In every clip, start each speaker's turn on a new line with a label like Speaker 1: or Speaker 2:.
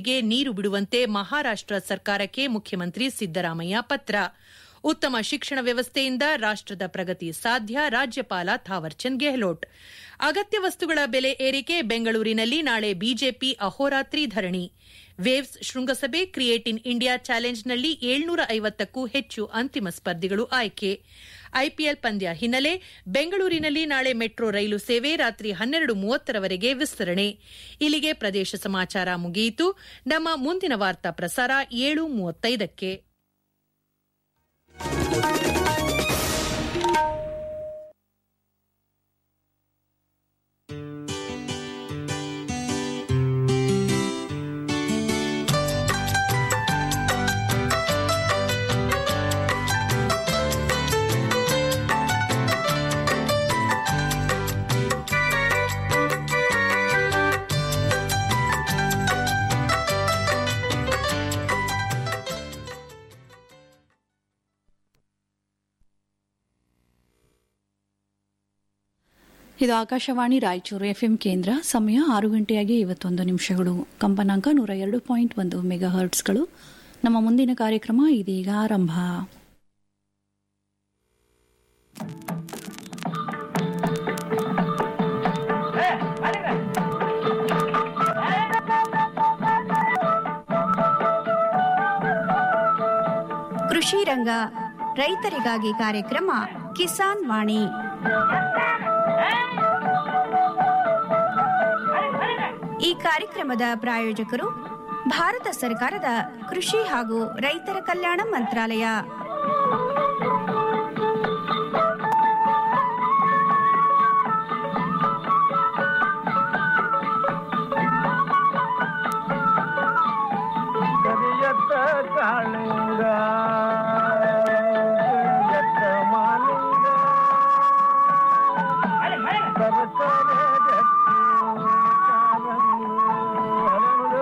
Speaker 1: ಕಾಮಗಾರಿಗೆ ನೀರು ಬಿಡುವಂತೆ ಮಹಾರಾಷ್ಟ್ರ ಸರ್ಕಾರಕ್ಕೆ ಮುಖ್ಯಮಂತ್ರಿ ಸಿದ್ದರಾಮಯ್ಯ ಪತ್ರ ಉತ್ತಮ ಶಿಕ್ಷಣ ವ್ಯವಸ್ಥೆಯಿಂದ ರಾಷ್ಟ್ರದ ಪ್ರಗತಿ ಸಾಧ್ಯ ರಾಜ್ಯಪಾಲ ಥಾವರ್ಚಂದ್ ಗೆಹ್ಲೋಟ್ ಅಗತ್ಯ ವಸ್ತುಗಳ ಬೆಲೆ ಏರಿಕೆ ಬೆಂಗಳೂರಿನಲ್ಲಿ ನಾಳೆ ಬಿಜೆಪಿ ಅಹೋರಾತ್ರಿ ಧರಣಿ ವೇವ್ಸ್ ಶೃಂಗಸಭೆ ಕ್ರಿಯೇಟ್ ಇನ್ ಇಂಡಿಯಾ ಚಾಲೆಂಜ್ನಲ್ಲಿ ಏಳ್ನೂರ ಐವತ್ತಕ್ಕೂ ಹೆಚ್ಚು ಅಂತಿಮ ಸ್ಪರ್ಧಿಗಳು ಆಯ್ಕೆ ಐಪಿಎಲ್ ಪಂದ್ಯ ಹಿನ್ನೆಲೆ ಬೆಂಗಳೂರಿನಲ್ಲಿ ನಾಳೆ ಮೆಟ್ರೋ ರೈಲು ಸೇವೆ ರಾತ್ರಿ ಹನ್ನೆರಡು ಮೂವತ್ತರವರೆಗೆ ವಿಸ್ತರಣೆ ಇಲ್ಲಿಗೆ ಪ್ರದೇಶ ಸಮಾಚಾರ ಮುಗಿಯಿತು ನಮ್ಮ ಮುಂದಿನ ವಾರ್ತಾ ಪ್ರಸಾರ ಏಳು ಮೂವತ್ತೈದಕ್ಕೆ
Speaker 2: ಇದು ಆಕಾಶವಾಣಿ ರಾಯಚೂರು ಎಫ್ಎಂ ಕೇಂದ್ರ ಸಮಯ ಆರು ಗಂಟೆಯಾಗಿ ಐವತ್ತೊಂದು ನಿಮಿಷಗಳು ಕಂಪನಾಂಕ ನೂರ ಎರಡು ಪಾಯಿಂಟ್ ಒಂದು ಮೆಗಾ ಹರ್ಟ್ಸ್ಗಳು ನಮ್ಮ ಮುಂದಿನ ಕಾರ್ಯಕ್ರಮ ಇದೀಗ ಆರಂಭ
Speaker 3: ಕೃಷಿ ರಂಗ ರೈತರಿಗಾಗಿ ಕಾರ್ಯಕ್ರಮ ಕಿಸಾನ್ ವಾಣಿ ಈ ಕಾರ್ಯಕ್ರಮದ ಪ್ರಾಯೋಜಕರು ಭಾರತ ಸರ್ಕಾರದ ಕೃಷಿ ಹಾಗೂ ರೈತರ ಕಲ್ಯಾಣ ಮಂತ್ರಾಲಯ
Speaker 4: ಕರಿಯತ್ತ ಕಾಳಿಂಗ ಕರಿಯತ್ತ ಮಾಲಿಂಗ ಸರಸರ ಗಟ್ಟಿ ಕಾಲಂದು ಹರಳು.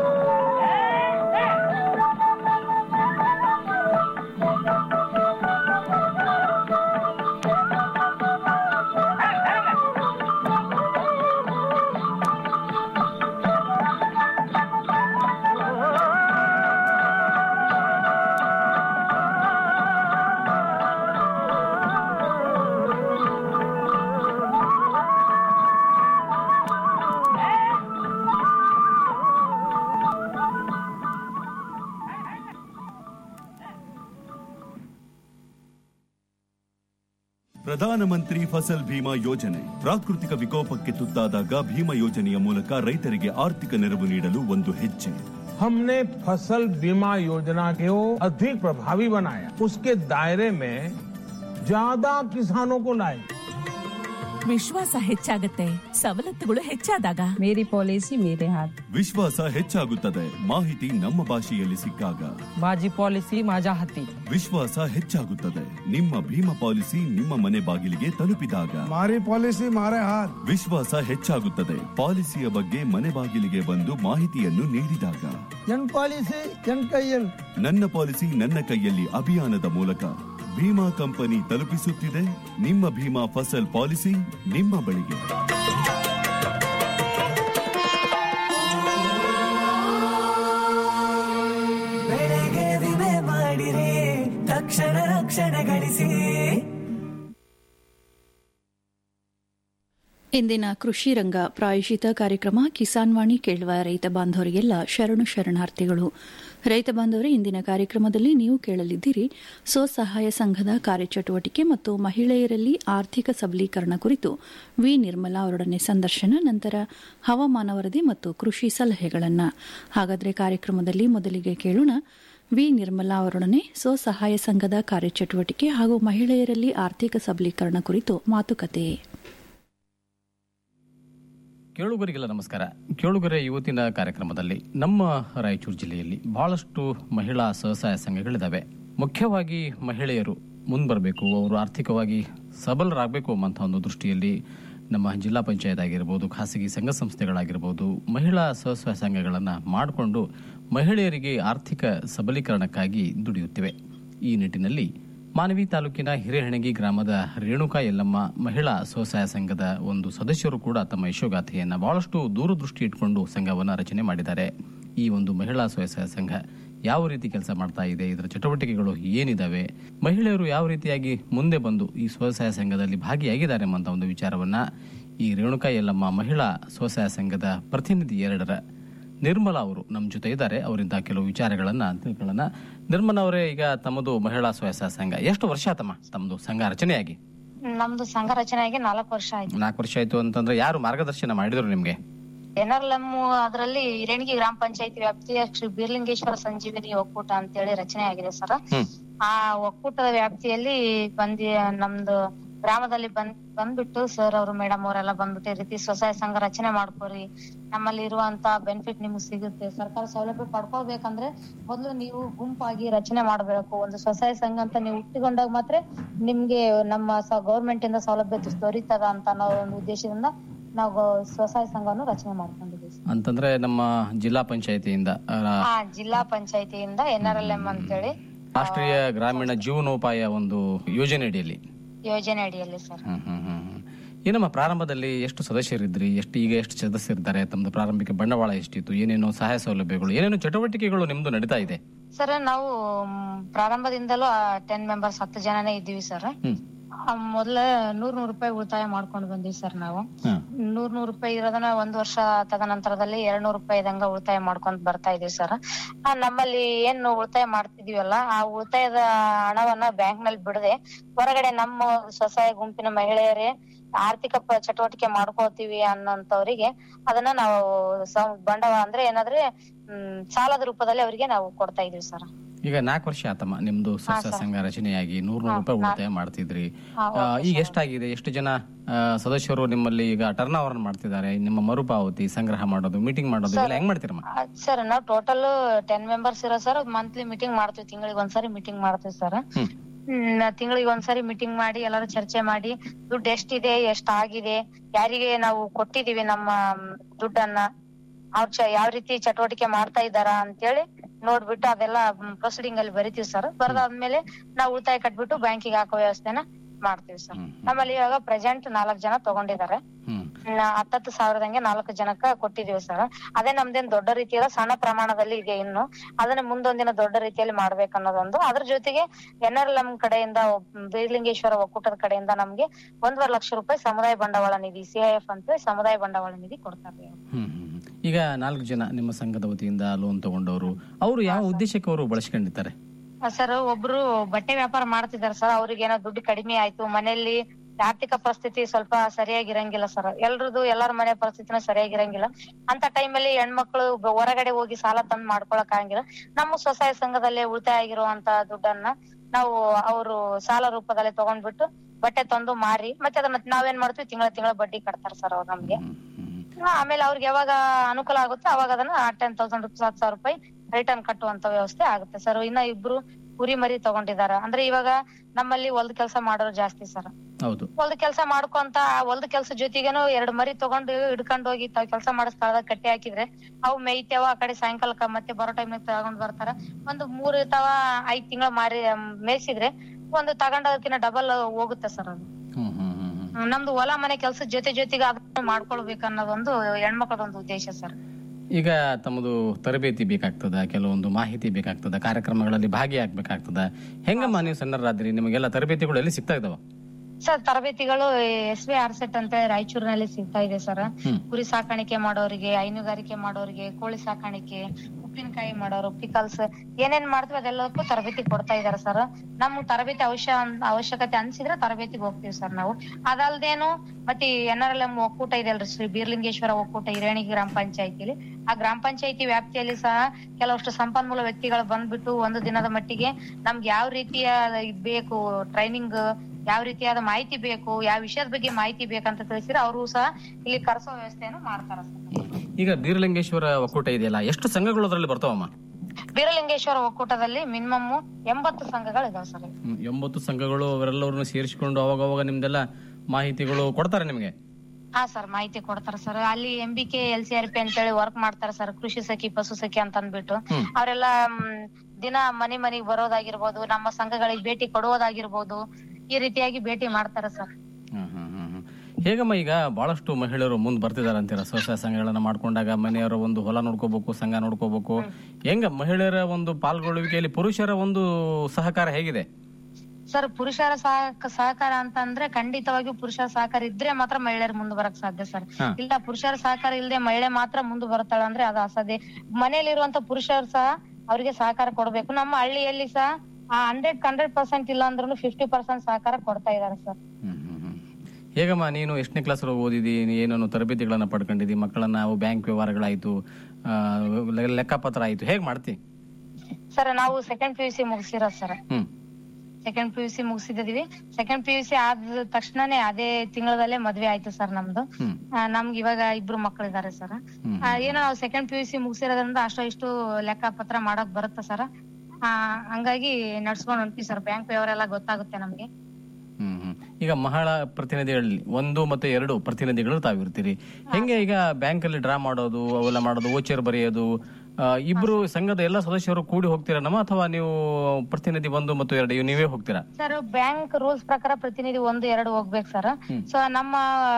Speaker 5: ಪ್ರಧಾನಮಂತ್ರಿ ಫಸಲ್ ಭೀಮಾ ಯೋಜನೆ ಪ್ರಾಕೃತಿಕ ವಿಕೋಪಕ್ಕೆ ತುತ್ತಾದಾಗ ಭೀಮಾ ಯೋಜನೆಯ ಮೂಲಕ ರೈತರಿಗೆ ಆರ್ಥಿಕ ನೆರವು ನೀಡಲು ಒಂದು ಹೆಜ್ಜೆ
Speaker 4: हमने फसल बीमा योजना को अधिक प्रभावी बनाया उसके दायरे में ज्यादा किसानों को लाए
Speaker 6: ವಿಶ್ವಾಸ ಹೆಚ್ಚಾಗತ್ತೆ ಸವಲತ್ತುಗಳು ಹೆಚ್ಚಾದಾಗ
Speaker 7: मेरी पॉलिसी मेरे हाथ
Speaker 5: ವಿಶ್ವಾಸ ಹೆಚ್ಚಾಗುತ್ತದೆ ಮಾಹಿತಿ ನಮ್ಮ ಭಾಷೆಯಲ್ಲಿ ಸಿಕ್ಕಾಗ
Speaker 7: माझी पॉलिसी माझ्या हाती
Speaker 5: ವಿಶ್ವಾಸ ಹೆಚ್ಚಾಗುತ್ತದೆ ನಿಮ್ಮ ಭೀಮಾ ಪಾಲಿಸಿ ನಿಮ್ಮ ಮನೆ ಬಾಗಿಲಿಗೆ ತಲುಪಿದಾಗ
Speaker 8: મારી પોલિસી મારે હાથ
Speaker 5: ವಿಶ್ವಾಸ ಹೆಚ್ಚಾಗುತ್ತದೆ ಪಾಲಿಸಿಯ ಬಗ್ಗೆ ಮನೆ ಬಾಗಿಲಿಗೆ ಬಂದು ಮಾಹಿತಿಯನ್ನು ನೀಡಿದಾಗ
Speaker 8: ಎನ್ ಪಾಲಿಸಿ ಎನ್ ಕೈಯಲ್ಲಿ
Speaker 5: ನನ್ನ ಪಾಲಿಸಿ ನನ್ನ ಕೈಯಲ್ಲಿ ಅಭಿಯಾನದ ಮೂಲಕ ಭೀಮಾ ಕಂಪನಿ ತಲುಪಿಸುತ್ತಿದೆ ನಿಮ್ಮ ಭೀಮಾ ಫಸಲ್ ಪಾಲಿಸಿ ನಿಮ್ಮ ಬಳಿಗೆ
Speaker 9: ಬೆಳೆಗೆ ವಿಮೆ ಮಾಡಿರಿ ತಕ್ಷಣ ರಕ್ಷಣೆ ಗಳಿಸಿ
Speaker 2: ಇಂದಿನ ಕೃಷಿ ರಂಗ ಪ್ರಾಯೋಜಿತ ಕಾರ್ಯಕ್ರಮ ಕಿಸಾನ್ ವಾಣಿ ಕೇಳುವ ರೈತ ಬಾಂಧವರಿಗೆಲ್ಲ ಶರಣು ಶರಣಾರ್ಥಿಗಳು ರೈತ ಬಾಂಧವರೇ ಇಂದಿನ ಕಾರ್ಯಕ್ರಮದಲ್ಲಿ ನೀವು ಕೇಳಲಿದ್ದೀರಿ ಸ್ವಸಹಾಯ ಸಂಘದ ಕಾರ್ಯಚಟುವಟಿಕೆ ಮತ್ತು ಮಹಿಳೆಯರಲ್ಲಿ ಆರ್ಥಿಕ ಸಬಲೀಕರಣ ಕುರಿತು ವಿ ನಿರ್ಮಲಾ ಅವರೊಡನೆ ಸಂದರ್ಶನ ನಂತರ ಹವಾಮಾನ ವರದಿ ಮತ್ತು ಕೃಷಿ ಸಲಹೆಗಳನ್ನು ಹಾಗಾದರೆ ಕಾರ್ಯಕ್ರಮದಲ್ಲಿ ಮೊದಲಿಗೆ ಕೇಳೋಣ ವಿ ನಿರ್ಮಲಾ ಅವರೊಡನೆ ಸ್ವಸಹಾಯ ಸಂಘದ ಕಾರ್ಯಚಟುವಟಿಕೆ ಹಾಗೂ ಮಹಿಳೆಯರಲ್ಲಿ ಆರ್ಥಿಕ ಸಬಲೀಕರಣ ಕುರಿತು ಮಾತುಕತೆ
Speaker 10: ಕೇಳುಗರಿಗೆಲ್ಲ ನಮಸ್ಕಾರ ಕೇಳುಗರೆ ಇವತ್ತಿನ ಕಾರ್ಯಕ್ರಮದಲ್ಲಿ ನಮ್ಮ ರಾಯಚೂರು ಜಿಲ್ಲೆಯಲ್ಲಿ ಬಹಳಷ್ಟು ಮಹಿಳಾ ಸ್ವಸಹಾಯ ಸಂಘಗಳಿದ್ದಾವೆ ಮುಖ್ಯವಾಗಿ ಮಹಿಳೆಯರು ಮುಂದ್ಬರಬೇಕು ಅವರು ಆರ್ಥಿಕವಾಗಿ ಸಬಲರಾಗಬೇಕು ಎಂಬಂಥ ಒಂದು ದೃಷ್ಟಿಯಲ್ಲಿ ನಮ್ಮ ಜಿಲ್ಲಾ ಪಂಚಾಯತ್ ಆಗಿರ್ಬೋದು ಖಾಸಗಿ ಸಂಘ ಸಂಸ್ಥೆಗಳಾಗಿರ್ಬೋದು ಮಹಿಳಾ ಸ್ವಸಹಾಯ ಸಂಘಗಳನ್ನು ಮಾಡಿಕೊಂಡು ಮಹಿಳೆಯರಿಗೆ ಆರ್ಥಿಕ ಸಬಲೀಕರಣಕ್ಕಾಗಿ ದುಡಿಯುತ್ತಿವೆ ಈ ನಿಟ್ಟಿನಲ್ಲಿ ಮಾನವಿ ತಾಲೂಕಿನ ಹಿರೇಹಣಗಿ ಗ್ರಾಮದ ರೇಣುಕಾ ಯಲ್ಲಮ್ಮ ಮಹಿಳಾ ಸ್ವಸಹಾಯ ಸಂಘದ ಒಂದು ಸದಸ್ಯರು ಕೂಡ ತಮ್ಮ ಯಶೋಗಾಥೆಯನ್ನ ಬಹಳಷ್ಟು ದೂರದೃಷ್ಟಿ ಇಟ್ಕೊಂಡು ಸಂಘವನ್ನ ರಚನೆ ಮಾಡಿದ್ದಾರೆ ಈ ಒಂದು ಮಹಿಳಾ ಸ್ವಯಂ ಸಹಾಯ ಸಂಘ ಯಾವ ರೀತಿ ಕೆಲಸ ಮಾಡ್ತಾ ಇದೆ ಇದರ ಚಟುವಟಿಕೆಗಳು ಏನಿದಾವೆ ಮಹಿಳೆಯರು ಯಾವ ರೀತಿಯಾಗಿ ಮುಂದೆ ಬಂದು ಈ ಸ್ವಸಹಾಯ ಸಂಘದಲ್ಲಿ ಭಾಗಿಯಾಗಿದ್ದಾರೆ ಎಂಬಂತ ಒಂದು ವಿಚಾರವನ್ನ ಈ ರೇಣುಕಾ ಯಲ್ಲಮ್ಮ ಮಹಿಳಾ ಸ್ವಸಹಾಯ ಸಂಘದ ಪ್ರತಿನಿಧಿ ಎರಡರ ನಿರ್ಮಲಾ ಅವರು ನಮ್ಮ ಜೊತೆ ಇದ್ದಾರೆ ಅವರಿಂದ ಕೆಲವು ವಿಚಾರಗಳನ್ನ ತಿಳ್ಕೊಳ್ಳೋಣ ನಿರ್ಮಲಾ ಅವರೇ ಈಗ ತಮ್ಮದು ಮಹಿಳಾ ಸ್ವಯಂ ಸಹಾಯ ಸಂಘ ಎಷ್ಟು ವರ್ಷ ಆತಮ್ಮ ತಮ್ಮದು ಸಂಘ ರಚನೆಯಾಗಿ
Speaker 11: ನಮ್ದು ಸಂಘ ರಚನೆಯಾಗಿ ನಾಲ್ಕು ವರ್ಷ ಆಯ್ತು
Speaker 10: ನಾಲ್ಕು ವರ್ಷ ಆಯ್ತು ಅಂತಂದ್ರೆ ಯಾರು ಮಾರ್ಗದರ್ಶನ ಮಾಡಿದ್ರು ನಿಮ್ಗೆ
Speaker 11: ಎನ್ಆರ್ಎಲ್ಎಂ ಅದರಲ್ಲಿ ರೇಣಿಗೆ ಗ್ರಾಮ ಪಂಚಾಯತಿ ವ್ಯಾಪ್ತಿಯ ಶ್ರೀ ಬೀರ್ಲಿಂಗೇಶ್ವರ ಸಂಜೀವಿನಿ ಒಕ್ಕೂಟ ಅಂತೇಳಿ ರಚನೆ ಆಗಿದೆ ಸರ್ ಆ ಒಕ್ಕೂಟದ ವ್ಯಾಪ್ತಿಯಲ್ಲಿ ಬಂದಿ ನಮ್ದು ಗ್ರಾಮದಲ್ಲಿ ಬಂದ್ ಬಂದ್ಬಿಟ್ಟು ಸರ್ ಅವರು ಮೇಡಮ್ ಅವರೆಲ್ಲ ಬಂದ್ಬಿಟ್ಟು ಈ ರೀತಿ ಸ್ವಸಹಾಯ ಸಂಘ ರಚನೆ ಮಾಡ್ಕೋರಿ ನಮ್ಮಲ್ಲಿ ಇರುವಂತ ಬೆನಿಫಿಟ್ ನಿಮ್ಗೆ ಸಿಗುತ್ತೆ ಸರ್ಕಾರ ಸೌಲಭ್ಯ ಪಡ್ಕೊಳ್ಬೇಕಂದ್ರೆ ಮೊದಲು ನೀವು ಗುಂಪಾಗಿ ರಚನೆ ಮಾಡ್ಬೇಕು ಒಂದು ಸ್ವಸಹಾಯ ಸಂಘ ಅಂತ ನೀವು ಹುಟ್ಟಿಕೊಂಡಾಗ ಮಾತ್ರ ನಿಮ್ಗೆ ನಮ್ಮ ಗೌರ್ಮೆಂಟ್ ಇಂದ ಸೌಲಭ್ಯ ದೊರೀತದ ಅಂತ ಅನ್ನೋ ಒಂದು ಉದ್ದೇಶದಿಂದ ನಾವು ಸ್ವಸಹಾಯ ಸಂಘವನ್ನು ರಚನೆ ಮಾಡ್ಕೊಂಡಿದ್ದೀವಿ ಸರ್.
Speaker 10: ಅಂತಂದ್ರೆ ನಮ್ಮ ಜಿಲ್ಲಾ ಪಂಚಾಯತಿಯಿಂದ ಆ,
Speaker 11: ಆ ಜಿಲ್ಲಾ ಪಂಚಾಯತಿಯಿಂದ ಎನ್ ಆರ್ ಎಲ್ ಎಂ ಅಂತೇಳಿ
Speaker 10: ರಾಷ್ಟ್ರೀಯ ಗ್ರಾಮೀಣ ಜೀವನೋಪಾಯ ಒಂದು ಯೋಜನೆ ಅಡಿಯಲ್ಲಿ
Speaker 11: ಯೋಜನೆ ಅಡಿಯಲ್ಲಿ ಸರ್
Speaker 10: ಹ್ಮ್ ಹ್ಮ್ ಹ್ಮ್ ಹ್ಮ್. ಈ ನಮ್ಮ ಪ್ರಾರಂಭದಲ್ಲಿ ಎಷ್ಟು ಸದಸ್ಯರಿದ್ರಿ ಎಷ್ಟು ಈಗ ಎಷ್ಟು ಸದಸ್ಯರಿದ್ದಾರೆ ತಮ್ಮದು ಪ್ರಾರಂಭಿಕ ಬಂಡವಾಳ ಎಷ್ಟಿತ್ತು ಏನೇನು ಸಹಾಯ ಸೌಲಭ್ಯಗಳು ಏನೇನು ಚಟುವಟಿಕೆಗಳು ನಿಮ್ದು ನಡೀತಾ ಇದೆ
Speaker 11: ಸರ್ ನಾವು ಮ್, ಪ್ರಾರಂಭದಿಂದಲೂ ಟೆನ್ ಮೆಂಬರ್ಸ್ ಹತ್ತು ಜನನೇ ಇದ್ದೀವಿ ಸರ್
Speaker 10: ಹ್ಮ್.
Speaker 11: ಮೊದಲ ನೂರ್ ನೂರ್ ರೂಪಾಯಿ ಉಳಿತಾಯ ಮಾಡ್ಕೊಂಡು ಬಂದಿವಿ ಸರ್ ನಾವು
Speaker 10: ಹ್ಮ್.
Speaker 11: ನೂರ್ ನೂರ್ ರೂಪಾಯಿ ಇರೋದನ್ನ ಒಂದ್ ವರ್ಷ ತದನಂತರದಲ್ಲಿ ಎರಡ್ ನೂರ್ ರೂಪಾಯಿ ಇದಂಗ ಉಳಿತಾಯ ಮಾಡ್ಕೊಂಡ್ ಬರ್ತಾ ಇದೀವಿ ಸರ್ ನಮ್ಮಲ್ಲಿ ಏನು ಉಳಿತಾಯ ಮಾಡ್ತಿದೀವಲ್ಲ ಆ ಉಳಿತಾಯದ ಹಣವನ್ನ ಬ್ಯಾಂಕ್ ನಲ್ಲಿ ಬಿಡದೆ ಹೊರಗಡೆ ನಮ್ಮ ಸ್ವಸಹಾಯ ಗುಂಪಿನ ಮಹಿಳೆಯರೇ ಆರ್ಥಿಕ ಪ- ಚಟುವಟಿಕೆ ಮಾಡ್ಕೋತೀವಿ ಅನ್ನೋಂತವ್ರಿಗೆ ಅದನ್ನ ನಾವು ಸ- ಬಂಡವಾಳ ಅಂದ್ರೆ ಏನಾದ್ರೆ ಹ್ಮ್ ಸಾಲದ ರೂಪದಲ್ಲಿ ಅವರಿಗೆ ನಾವು ಕೊಡ್ತಾ ಇದೀವಿ ಸರ್
Speaker 10: ಈಗ ನಾಲ್ಕು ವರ್ಷ ಆತಮ್ಮ ನಿಮ್ದು ಸ್ವಸಹಾಯ ಸಂಘ ರಚನೆಯಾಗಿ ನೂರ್ ನೂರು ರೂಪಾಯಿ ಉಳಿತಾಯ ಮಾಡ್ತಿದ್ರಿ
Speaker 11: ಹಾ,
Speaker 10: ಆ, ಈಗ ಎಷ್ಟಾಗಿದೆ ಎಷ್ಟು ಜನ ಆ, ಸದಸ್ಯರು ನಿಮ್ಮಲ್ಲಿ ಈಗ ಟರ್ನ್ ಓವರ್ ಮಾಡ್ತಿದ್ದಾರೆ ನಿಮ್ಮ ಮರುಪಾವತಿ ಸಂಗ್ರಹ ಮಾಡೋದು ಮೀಟಿಂಗ್ ಮಾಡೋದು ಇವೆಲ್ಲ ಹೆಂಗ್ ಮಾಡ್ತೀರಮ್ಮ
Speaker 11: ಸರ್ ನಾವು ಟೋಟಲ್ ಟೆನ್ ಮೆಂಬರ್ಸ್ ಇರೋ ಸರ್ ಮಂತ್ಲಿ ಮೀಟಿಂಗ್ ಮಾಡ್ತೀವಿ ತಿಂಗಳಿಗೆ ಒಂದ್ಸರಿ ಮೀಟಿಂಗ್ ಮಾಡ್ತೀವಿ ಸರ್
Speaker 10: ಹ್ಮ್.
Speaker 11: ತಿಂಗಳಿಗೆ ಒಂದ್ಸರಿ ಮೀಟಿಂಗ್ ಮಾಡಿ ಎಲ್ಲರೂ ಚರ್ಚೆ ಮಾಡಿ ದುಡ್ಡು ಎಷ್ಟಿದೆ ಎಷ್ಟ್ ಆಗಿದೆ ಯಾರಿಗೆ ನಾವು ಕೊಟ್ಟಿದೀವಿ ನಮ್ಮ ಮ್, ದುಡ್ಡನ್ನ ಅವ್ರ ಚ ಯಾವ ರೀತಿ ಚಟುವಟಿಕೆ ಮಾಡ್ತಾ ಇದಾರ ಅಂತೇಳಿ ನೋಡ್ಬಿಟ್ಟು ಅದೆಲ್ಲ ಪ್ರೊಸೀಡಿಂಗ್ ಅಲ್ಲಿ ಬರಿತೀವಿ ಸರ್ ಬರ್ದಾದ್ಮೇಲೆ ನಾವು ಉಳಿತಾಯ ಕಟ್ಬಿಟ್ಟು ಬ್ಯಾಂಕಿಗೆ ಹಾಕೋ ವ್ಯವಸ್ಥೆನ ಮಾಡ್ತೀವಿ ಸರ್ ನಮ್ಮಲ್ಲಿ ಇವಾಗ ಪ್ರೆಸೆಂಟ್ ನಾಲ್ಕು ಜನ ತಗೊಂಡಿದ್ದಾರೆ ನ- ಹತ್ತತ್ತು ಸಾವಿರದಂಗೆ ನಾಲ್ಕು ಜನಕ್ಕ ಕೊಟ್ಟಿದೀವಿ ಸರ್ ಅದೇ ನಮ್ದೇನ್ ದೊಡ್ಡ ರೀತಿಯಲ್ಲ ಸಣ್ಣ ಪ್ರಮಾಣದಲ್ಲಿ ಇದೆ ಇನ್ನು ಅದನ್ನ ಮುಂದೊಂದಿನ ದೊಡ್ಡ ರೀತಿಯಲ್ಲಿ ಮಾಡ್ಬೇಕನ್ನೋದೊಂದು ಅದ್ರ ಜೊತೆಗೆ ಎನ್ ಆರ್ ಎಲ್ ಕಡೆಯಿಂದ ಒಬ್- ಬೀರ್ಲಿಂಗೇಶ್ವರ ಒಕ್ಕೂಟದ ಕಡೆಯಿಂದ ನಮ್ಗೆ ಒಂದೂವರೆ ಲಕ್ಷ ರೂಪಾಯಿ ಸಮುದಾಯ ಬಂಡವಾಳ ನಿಧಿ ಸಿಐಎಫ್ ಅಂತ ಸಮುದಾಯ ಬಂಡವಾಳ ನಿಧಿ ಕೊಡ್ತಾರೆ
Speaker 10: ಹ್ಮ್ ಹ್ಮ್ ಹ್ಮ್. ಈಗ ನಾಲ್ಕು ಜನ ನಿಮ್ಮ ಸಂಘದ ವತಿಯಿಂದ ಲೋನ್ ತಗೊಂಡವರು ಅವರು ಯಾವ ಉದ್ದೇಶಕ್ಕೆ ಅವರು ಬಳಸ್ಕೊಂಡಿದ್ದಾರೆ
Speaker 11: ಸರ್ ಒಬ್ರು ಬಟ್ಟೆ ವ್ಯಾಪಾರ ಮಾಡ್ತಿದಾರೆ ಸರ್ ಅವ್ರಿಗೆ ಏನೋ ದುಡ್ಡು ಕಡಿಮೆ ಆಯ್ತು ಮನೆಯಲ್ಲಿ ಆರ್ಥಿಕ ಪರಿಸ್ಥಿತಿ ಸ್ವಲ್ಪ ಸರಿಯಾಗಿರಂಗಿಲ್ಲ ಸರ್ ಎಲ್ರದು ಎಲ್ಲಾರ ಮನೆ ಪರಿಸ್ಥಿತಿನ ಸರಿಯಾಗಿರಂಗಿಲ್ಲ ಅಂತ ಟೈಮಲ್ಲಿ ಹೆಣ್ಮಕ್ಳು ಬ- ಹೊರಗಡೆ ಹೋಗಿ ಸಾಲ ತಂದ್ ಮಾಡ್ಕೊಳಕ್ ಆಗಂಗಿಲ್ಲ ನಮ್ಮ ಸ್ವಸಹಾಯ ಸಂಘದಲ್ಲೇ ಉಳಿತಾಯ ಆಗಿರುವಂತ ದುಡ್ಡನ್ನ ನಾವು ಅವರು ಸಾಲ ರೂಪದಲ್ಲಿ ತಗೊಂಡ್ಬಿಟ್ಟು ಬಟ್ಟೆ ತಂದು ಮಾರಿ ಮತ್ತೆ ಅದನ್ನ ನಾವೇನ್ ಮಾಡ್ತೀವಿ ತಿಂಗಳ ತಿಂಗಳ ಬಡ್ಡಿ ಕಟ್ತಾರ ಸರ್ ಅವ್ರು ನಮ್ಗೆ ಹಾ, ಆಮೇಲೆ ಅವ್ರಿಗೆ ಯಾವಾಗ ಅನುಕೂಲ ಆಗುತ್ತೆ ಅವಾಗ ಅದನ್ನ ಟೆನ್ ತೌಸಂಡ್ ರುಪೀಸ್ ಹತ್ತು ಸಾವಿರ ರೂಪಾಯಿ ರಿಟರ್ನ್ ಕಟ್ಟುವಂತ ವ್ಯವಸ್ಥೆ ಆಗುತ್ತೆ ಸರ್ ಇನ್ನ ಇಬ್ರು ಕುರಿ ಮರಿ ತಗೊಂಡಿದಾರ ಅಂದ್ರೆ ಇವಾಗ ನಮ್ಮಲ್ಲಿ ಹೊಲ್ದ ಕೆಲಸ ಮಾಡೋರು ಜಾಸ್ತಿ ಸರ್
Speaker 10: ಹೌದು
Speaker 11: ಹೊಲ್ದ ಕೆಲಸ ಮಾಡ್ಕೊಂತ ಆ ಹೊಲ್ದ ಕೆಲಸ ಜೊತೆಗೇನು ಎರಡ್ ಮರಿ ತಗೊಂಡು ಹಿಡ್ಕೊಂಡ್ ಹೋಗಿ ತಾವ್ ಕೆಲಸ ಮಾಡೋ ಸ್ಥಳದಾಗ ಕಟ್ಟಿ ಹಾಕಿದ್ರೆ ಅವು ಮೇಯ್ತೇವ ಆ ಕಡೆ ಸಾಯಂಕಾಲಕ್ಕ ಮತ್ತೆ ಬರೋ ಟೈಮ್ ತಗೊಂಡ್ ಬರ್ತಾರ ಒಂದು ಮೂರ್ ಇರ್ತಾವ ಐದ್ ತಿಂಗಳ ಮಾರಿ ಮೇಯ್ಸಿದ್ರೆ ಒಂದು ತಗೊಂಡದಕ್ಕಿಂತ ಡಬಲ್ ಹೋಗುತ್ತೆ ಸರ್ ಅದು
Speaker 10: ಹ್ಮ್ ಹ್ಮ್ ಹ್ಮ್ ಹ್ಮ್.
Speaker 11: ಹ್ಮ್, ನಮ್ದು ಹೊಲ ಮನೆ ಕೆಲಸ ಜೊತೆ ಜೊತೆಗೆ ಅದನ್ನ ಮಾಡ್ಕೊಳ್ಬೇಕು ಅನ್ನೋದೊಂದು ಹೆಣ್ಮಕ್ಳದೊಂದು ಉದ್ದೇಶ ಸರ್
Speaker 10: ಈಗ ತಮ್ಮದು ತರಬೇತಿ ಬೇಕಾಗ್ತದ ಕೆಲವೊಂದು ಮಾಹಿತಿ ಬೇಕಾಗ್ತದ ಕಾರ್ಯಕ್ರಮಗಳಲ್ಲಿ ಭಾಗಿಯಾಗಬೇಕಾಗ್ತದ ಹೆಂಗಮ್ಮ ನೀವು ಸಣ್ಣರಾದ್ರಿ ನಿಮಗೆಲ್ಲ ತರಬೇತಿಗಳು ಎಲ್ಲಿ ಸಿಗ್ತಾ ಇದಾವ
Speaker 11: ಸರ್ ತರಬೇತಿಗಳು ಎಸ್ ವಿ ಆರ್ ಸೆಟ್ ಅಂತ ರಾಯಚೂರಿನಲ್ಲಿ ಸಿಗ್ತಾ ಇದೆ ಸರ್ ಕುರಿ ಸಾಕಾಣಿಕೆ ಮಾಡೋರಿಗೆ ಹೈನುಗಾರಿಕೆ ಮಾಡೋರಿಗೆ ಕೋಳಿ ಸಾಕಾಣಿಕೆ ಉಪ್ಪಿನಕಾಯಿ ಮಾಡೋರು ಪಿಕಲ್ಸ್ ಏನೇನ್ ಮಾಡ್ತೀವಿ ಅದೆಲ್ಲಕ್ಕೂ ತರಬೇತಿ ಕೊಡ್ತಾ ಇದಾರೆ ಸರ್ ನಮ್ ತರಬೇತಿ ಅವಶ್ಯ ಅವಶ್ಯಕತೆ ಅನ್ಸಿದ್ರೆ ತರಬೇತಿಗೆ ಹೋಗ್ತೀವಿ ಸರ್ ನಾವು ಅದಲ್ದೇನು ಮತ್ತೆ ಎನ್ ಆರ್ ಎಲ್ ಎಂ ಒಕ್ಕೂಟ ಇದೆ ಅಲ್ರಿ ಶ್ರೀ ಬೀರ್ಲಿಂಗೇಶ್ವರ ಒಕ್ಕೂಟ ಹಿರೇಣಿ ಗ್ರಾಮ ಪಂಚಾಯತಿಲಿ ಆ ಗ್ರಾಮ ಪಂಚಾಯತಿ ವ್ಯಾಪ್ತಿಯಲ್ಲಿ ಸಹ ಕೆಲವಷ್ಟು ಸಂಪನ್ಮೂಲ ವ್ಯಕ್ತಿಗಳು ಬಂದ್ಬಿಟ್ಟು ಒಂದು ದಿನದ ಮಟ್ಟಿಗೆ ನಮ್ಗೆ ಯಾವ ರೀತಿಯ ಇದ್ ಬೇಕು ಟ್ರೈನಿಂಗ್ ಯಾವ ರೀತಿಯಾದ ಮಾಹಿತಿ ಬೇಕು ಯಾವ ವಿಷಯದ ಬಗ್ಗೆ ಮಾಹಿತಿ ಬೇಕಂತ ತಿಳಿಸಿದ್ರೆ ಅವರು ಸಹ ಇಲ್ಲಿ ಕರೆಸೋ ವ್ಯವಸ್ಥೆಯನ್ನು ಮಾಡ್ತಾರ ಸರ್
Speaker 10: ಈಗ ಬೀರಲಿಂಗೇಶ್ವರ ಒಕ್ಕೂಟ ಇದೆಯಲ್ಲ ಎಷ್ಟು ಸಂಘಗಳು ಅದರಲ್ಲಿ ಬರ್ತಾವಮ್ಮ
Speaker 11: ಬೀರಲಿಂಗೇಶ್ವರ ಒಕ್ಕೂಟದಲ್ಲಿ ಮಿನಿಮಮ್ ಎಂಬತ್ತು ಸಂಘಗಳು ಇದಾವೆ ಸರ್
Speaker 10: ಹ್ಮ್, ಎಂಬತ್ತು ಸಂಘಗಳು ಅವರೆಲ್ಲರನ್ನು ಸೇರಿಸಿಕೊಂಡು ಅವಾಗ ಅವಾಗ ನಿಮ್ದೆಲ್ಲ ಮಾಹಿತಿಗಳು ಕೊಡ್ತಾರೆ ನಿಮಗೆ
Speaker 11: ಹಾ ಸರ್ ಮಾಹಿತಿ ಕೊಡ್ತಾರ ಸರ್ ಅಲ್ಲಿ M B K L C R P ಅಂತೇಳಿ ವರ್ಕ್ ಮಾಡ್ತಾರ ಸರ್ ಕೃಷಿ ಸಖಿ ಪಶು ಸಖಿ ಅಂತ ಅಂದ್ಬಿಟ್ಟು ಅವರೆಲ್ಲ ದಿನ ಮನೆ ಮನೆಗ್ ಬರೋದಾಗಿರ್ಬೋದು ನಮ್ಮ ಸಂಘಗಳಿಗೆ ಭೇಟಿ ಕೊಡುವುದಾಗಿರ್ಬೋದು ಈ ರೀತಿಯಾಗಿ ಭೇಟಿ ಮಾಡ್ತಾರ ಸರ್
Speaker 10: ಹೇಗಮ್ಮ ಈಗ ಬಹಳಷ್ಟು ಮಹಿಳೆಯರು ಮುಂದೆ ಬರ್ತಿದ್ದಾರೆ ಅಂತೀರ ಸ್ವಸಹಾಯ ಸಂಘಗಳನ್ನ ಮಾಡ್ಕೊಂಡಾಗ ಮನೆಯವರ ಒಂದು ಹೊಲ ನೋಡ್ಕೋಬೇಕು ಸಂಘ ನೋಡ್ಕೋಬೇಕು ಹೆಂಗ ಮಹಿಳೆಯರ ಒಂದು ಪಾಲ್ಗೊಳ್ಳುವಿಕೆಯಲ್ಲಿ ಪುರುಷರ ಒಂದು ಸಹಕಾರ ಹೇಗಿದೆ
Speaker 11: ಸರ್ ಪುರುಷರ ಸಹಕ ಸಹಕಾರ ಅಂತ ಅಂದ್ರೆ ಖಂಡಿತವಾಗಿಯೂ ಪುರುಷರ ಸಹಕಾರ ಇದ್ರೆ ಮಾತ್ರ ಮಹಿಳೆಯರು ಮುಂದೆ ಬರಕ್ ಸಾಧ್ಯ ಸರ್
Speaker 10: ಹಾ.
Speaker 11: ಇಲ್ಲ ಪುರುಷರ ಸಹಕಾರ ಇಲ್ಲದೆ ಮಹಿಳೆ ಮಾತ್ರ ಮುಂದೆ ಬರ್ತಾಳೆ ಅಂದ್ರೆ ಅದು ಅಸಾಧ್ಯ ಮನೆಯಲ್ಲಿರುವಂತ ಪುರುಷರು ಸಹ ಅವರಿಗೆ ಸಹಕಾರ ಕೊಡ್ಬೇಕು ನಮ್ಮ ಹಳ್ಳಿಯಲ್ಲಿ ಸಹ ಹಂಡ್ರೆಡ್ ಹಂಡ್ರೆಡ್ ಪರ್ಸೆಂಟ್ ಇಲ್ಲ ಅಂದ್ರೂ ಫಿಫ್ಟಿ ಪರ್ಸೆಂಟ್ ಸಹಕಾರ ಕೊಡ್ತಾ ಇದಾರೆ ಸರ್
Speaker 10: ಹೇಗಮ್ಮ ನೀನು ಎಷ್ಟನೇ ಕ್ಲಾಸ್ ಓದಿದಿ ಏನನ್ನು ತರಬೇತಿಗಳನ್ನ ಪಡ್ಕೊಂಡಿದ್ದಿ ಮಕ್ಕಳನ್ನ ನಾವು ಬ್ಯಾಂಕ್ ವ್ಯವಹಾರಗಳಾಯ್ತು ಆ, ಲೆ- ಲೆಕ್ಕಪತ್ರ ಆಯ್ತು ಹೇಗ್ ಮಾಡ್ತಿ
Speaker 11: ಸರ್ ನಾವು ಸೆಕೆಂಡ್ ಪಿ ಯು ಸಿ ಮುಗಿಸಿರೋ ಸರ್
Speaker 10: ಹ್ಮ್
Speaker 11: ಸೆಕೆಂಡ್ ಪಿ ಯು ಸಿ ಮುಗಿಸಿದೀವಿ ಸೆಕೆಂಡ್ ಪಿ ಯು ಸಿ ಆದ ತಕ್ಷಣನೇ ಅದೇ ತಿಂಗಳದಲ್ಲೇ ಮದ್ವೆ ಆಯ್ತು ಸರ್ ನಮ್ದು
Speaker 10: ಹ್ಮ್
Speaker 11: ಆ, ನಮ್ಗೆ ಇವಾಗ ಇಬ್ರು ಮಕ್ಕಳಿದ್ದಾರೆ ಸರ್
Speaker 10: ಹ್ಮ್.
Speaker 11: ಏನೋ ನಾವು ಸೆಕೆಂಡ್ ಪಿ ಯು ಸಿ ಮುಗಿಸಿರೋದ್ರಿಂದ ಅಷ್ಟೋ ಇಷ್ಟು ಲೆಕ್ಕಪತ್ರ ಮಾಡಕ್ ಬರುತ್ತೆ ಸರ್ ಹಂಗಾಗಿ ನಡ್ಸ್ಕೊಂಡ್ ಹೊಂಟಿವಿ ಸರ್ ಬ್ಯಾಂಕ್ ವ್ಯವಹಾರ ಎಲ್ಲ ಗೊತ್ತಾಗುತ್ತೆ ನಮ್ಗೆ
Speaker 10: ಹ್ಮ್ ಹ್ಮ್. ಈಗ ಮಹಿಳಾ ಪ್ರತಿನಿಧಿಗಳಲ್ಲಿ ಒಂದು ಮತ್ತೆ ಎರಡು ಪ್ರತಿನಿಧಿಗಳು ತಾವಿರ್ತೀರಿ ಹೆಂಗೆ ಈಗ ಬ್ಯಾಂಕ್ ಅಲ್ಲಿ ಡ್ರಾ ಮಾಡೋದು ಅವೆಲ್ಲ ಮಾಡೋದು ಓಚರ್ ಬರೆಯೋದು ಆ, ಇಬ್ರು ಸಂಘದ ಎಲ್ಲ ಸದಸ್ಯರು ಕೂಡಿ ಹೋಗ್ತೀರಾ ನಮ್ಮ ಅಥವಾ ನೀವು ಪ್ರತಿನಿಧಿ ಒಂದು ಮತ್ತು ಎರಡು ಇವು ನೀವೇ ಹೋಗ್ತೀರಾ
Speaker 11: ಸರ್ ಬ್ಯಾಂಕ್ ರೂಲ್ಸ್ ಪ್ರಕಾರ ಪ್ರತಿನಿಧಿ ಒಂದು ಎರಡು ಹೋಗ್ಬೇಕು ಸರ್
Speaker 10: ಹ್ಮ್.
Speaker 11: ಸೊ ನಮ್ಮ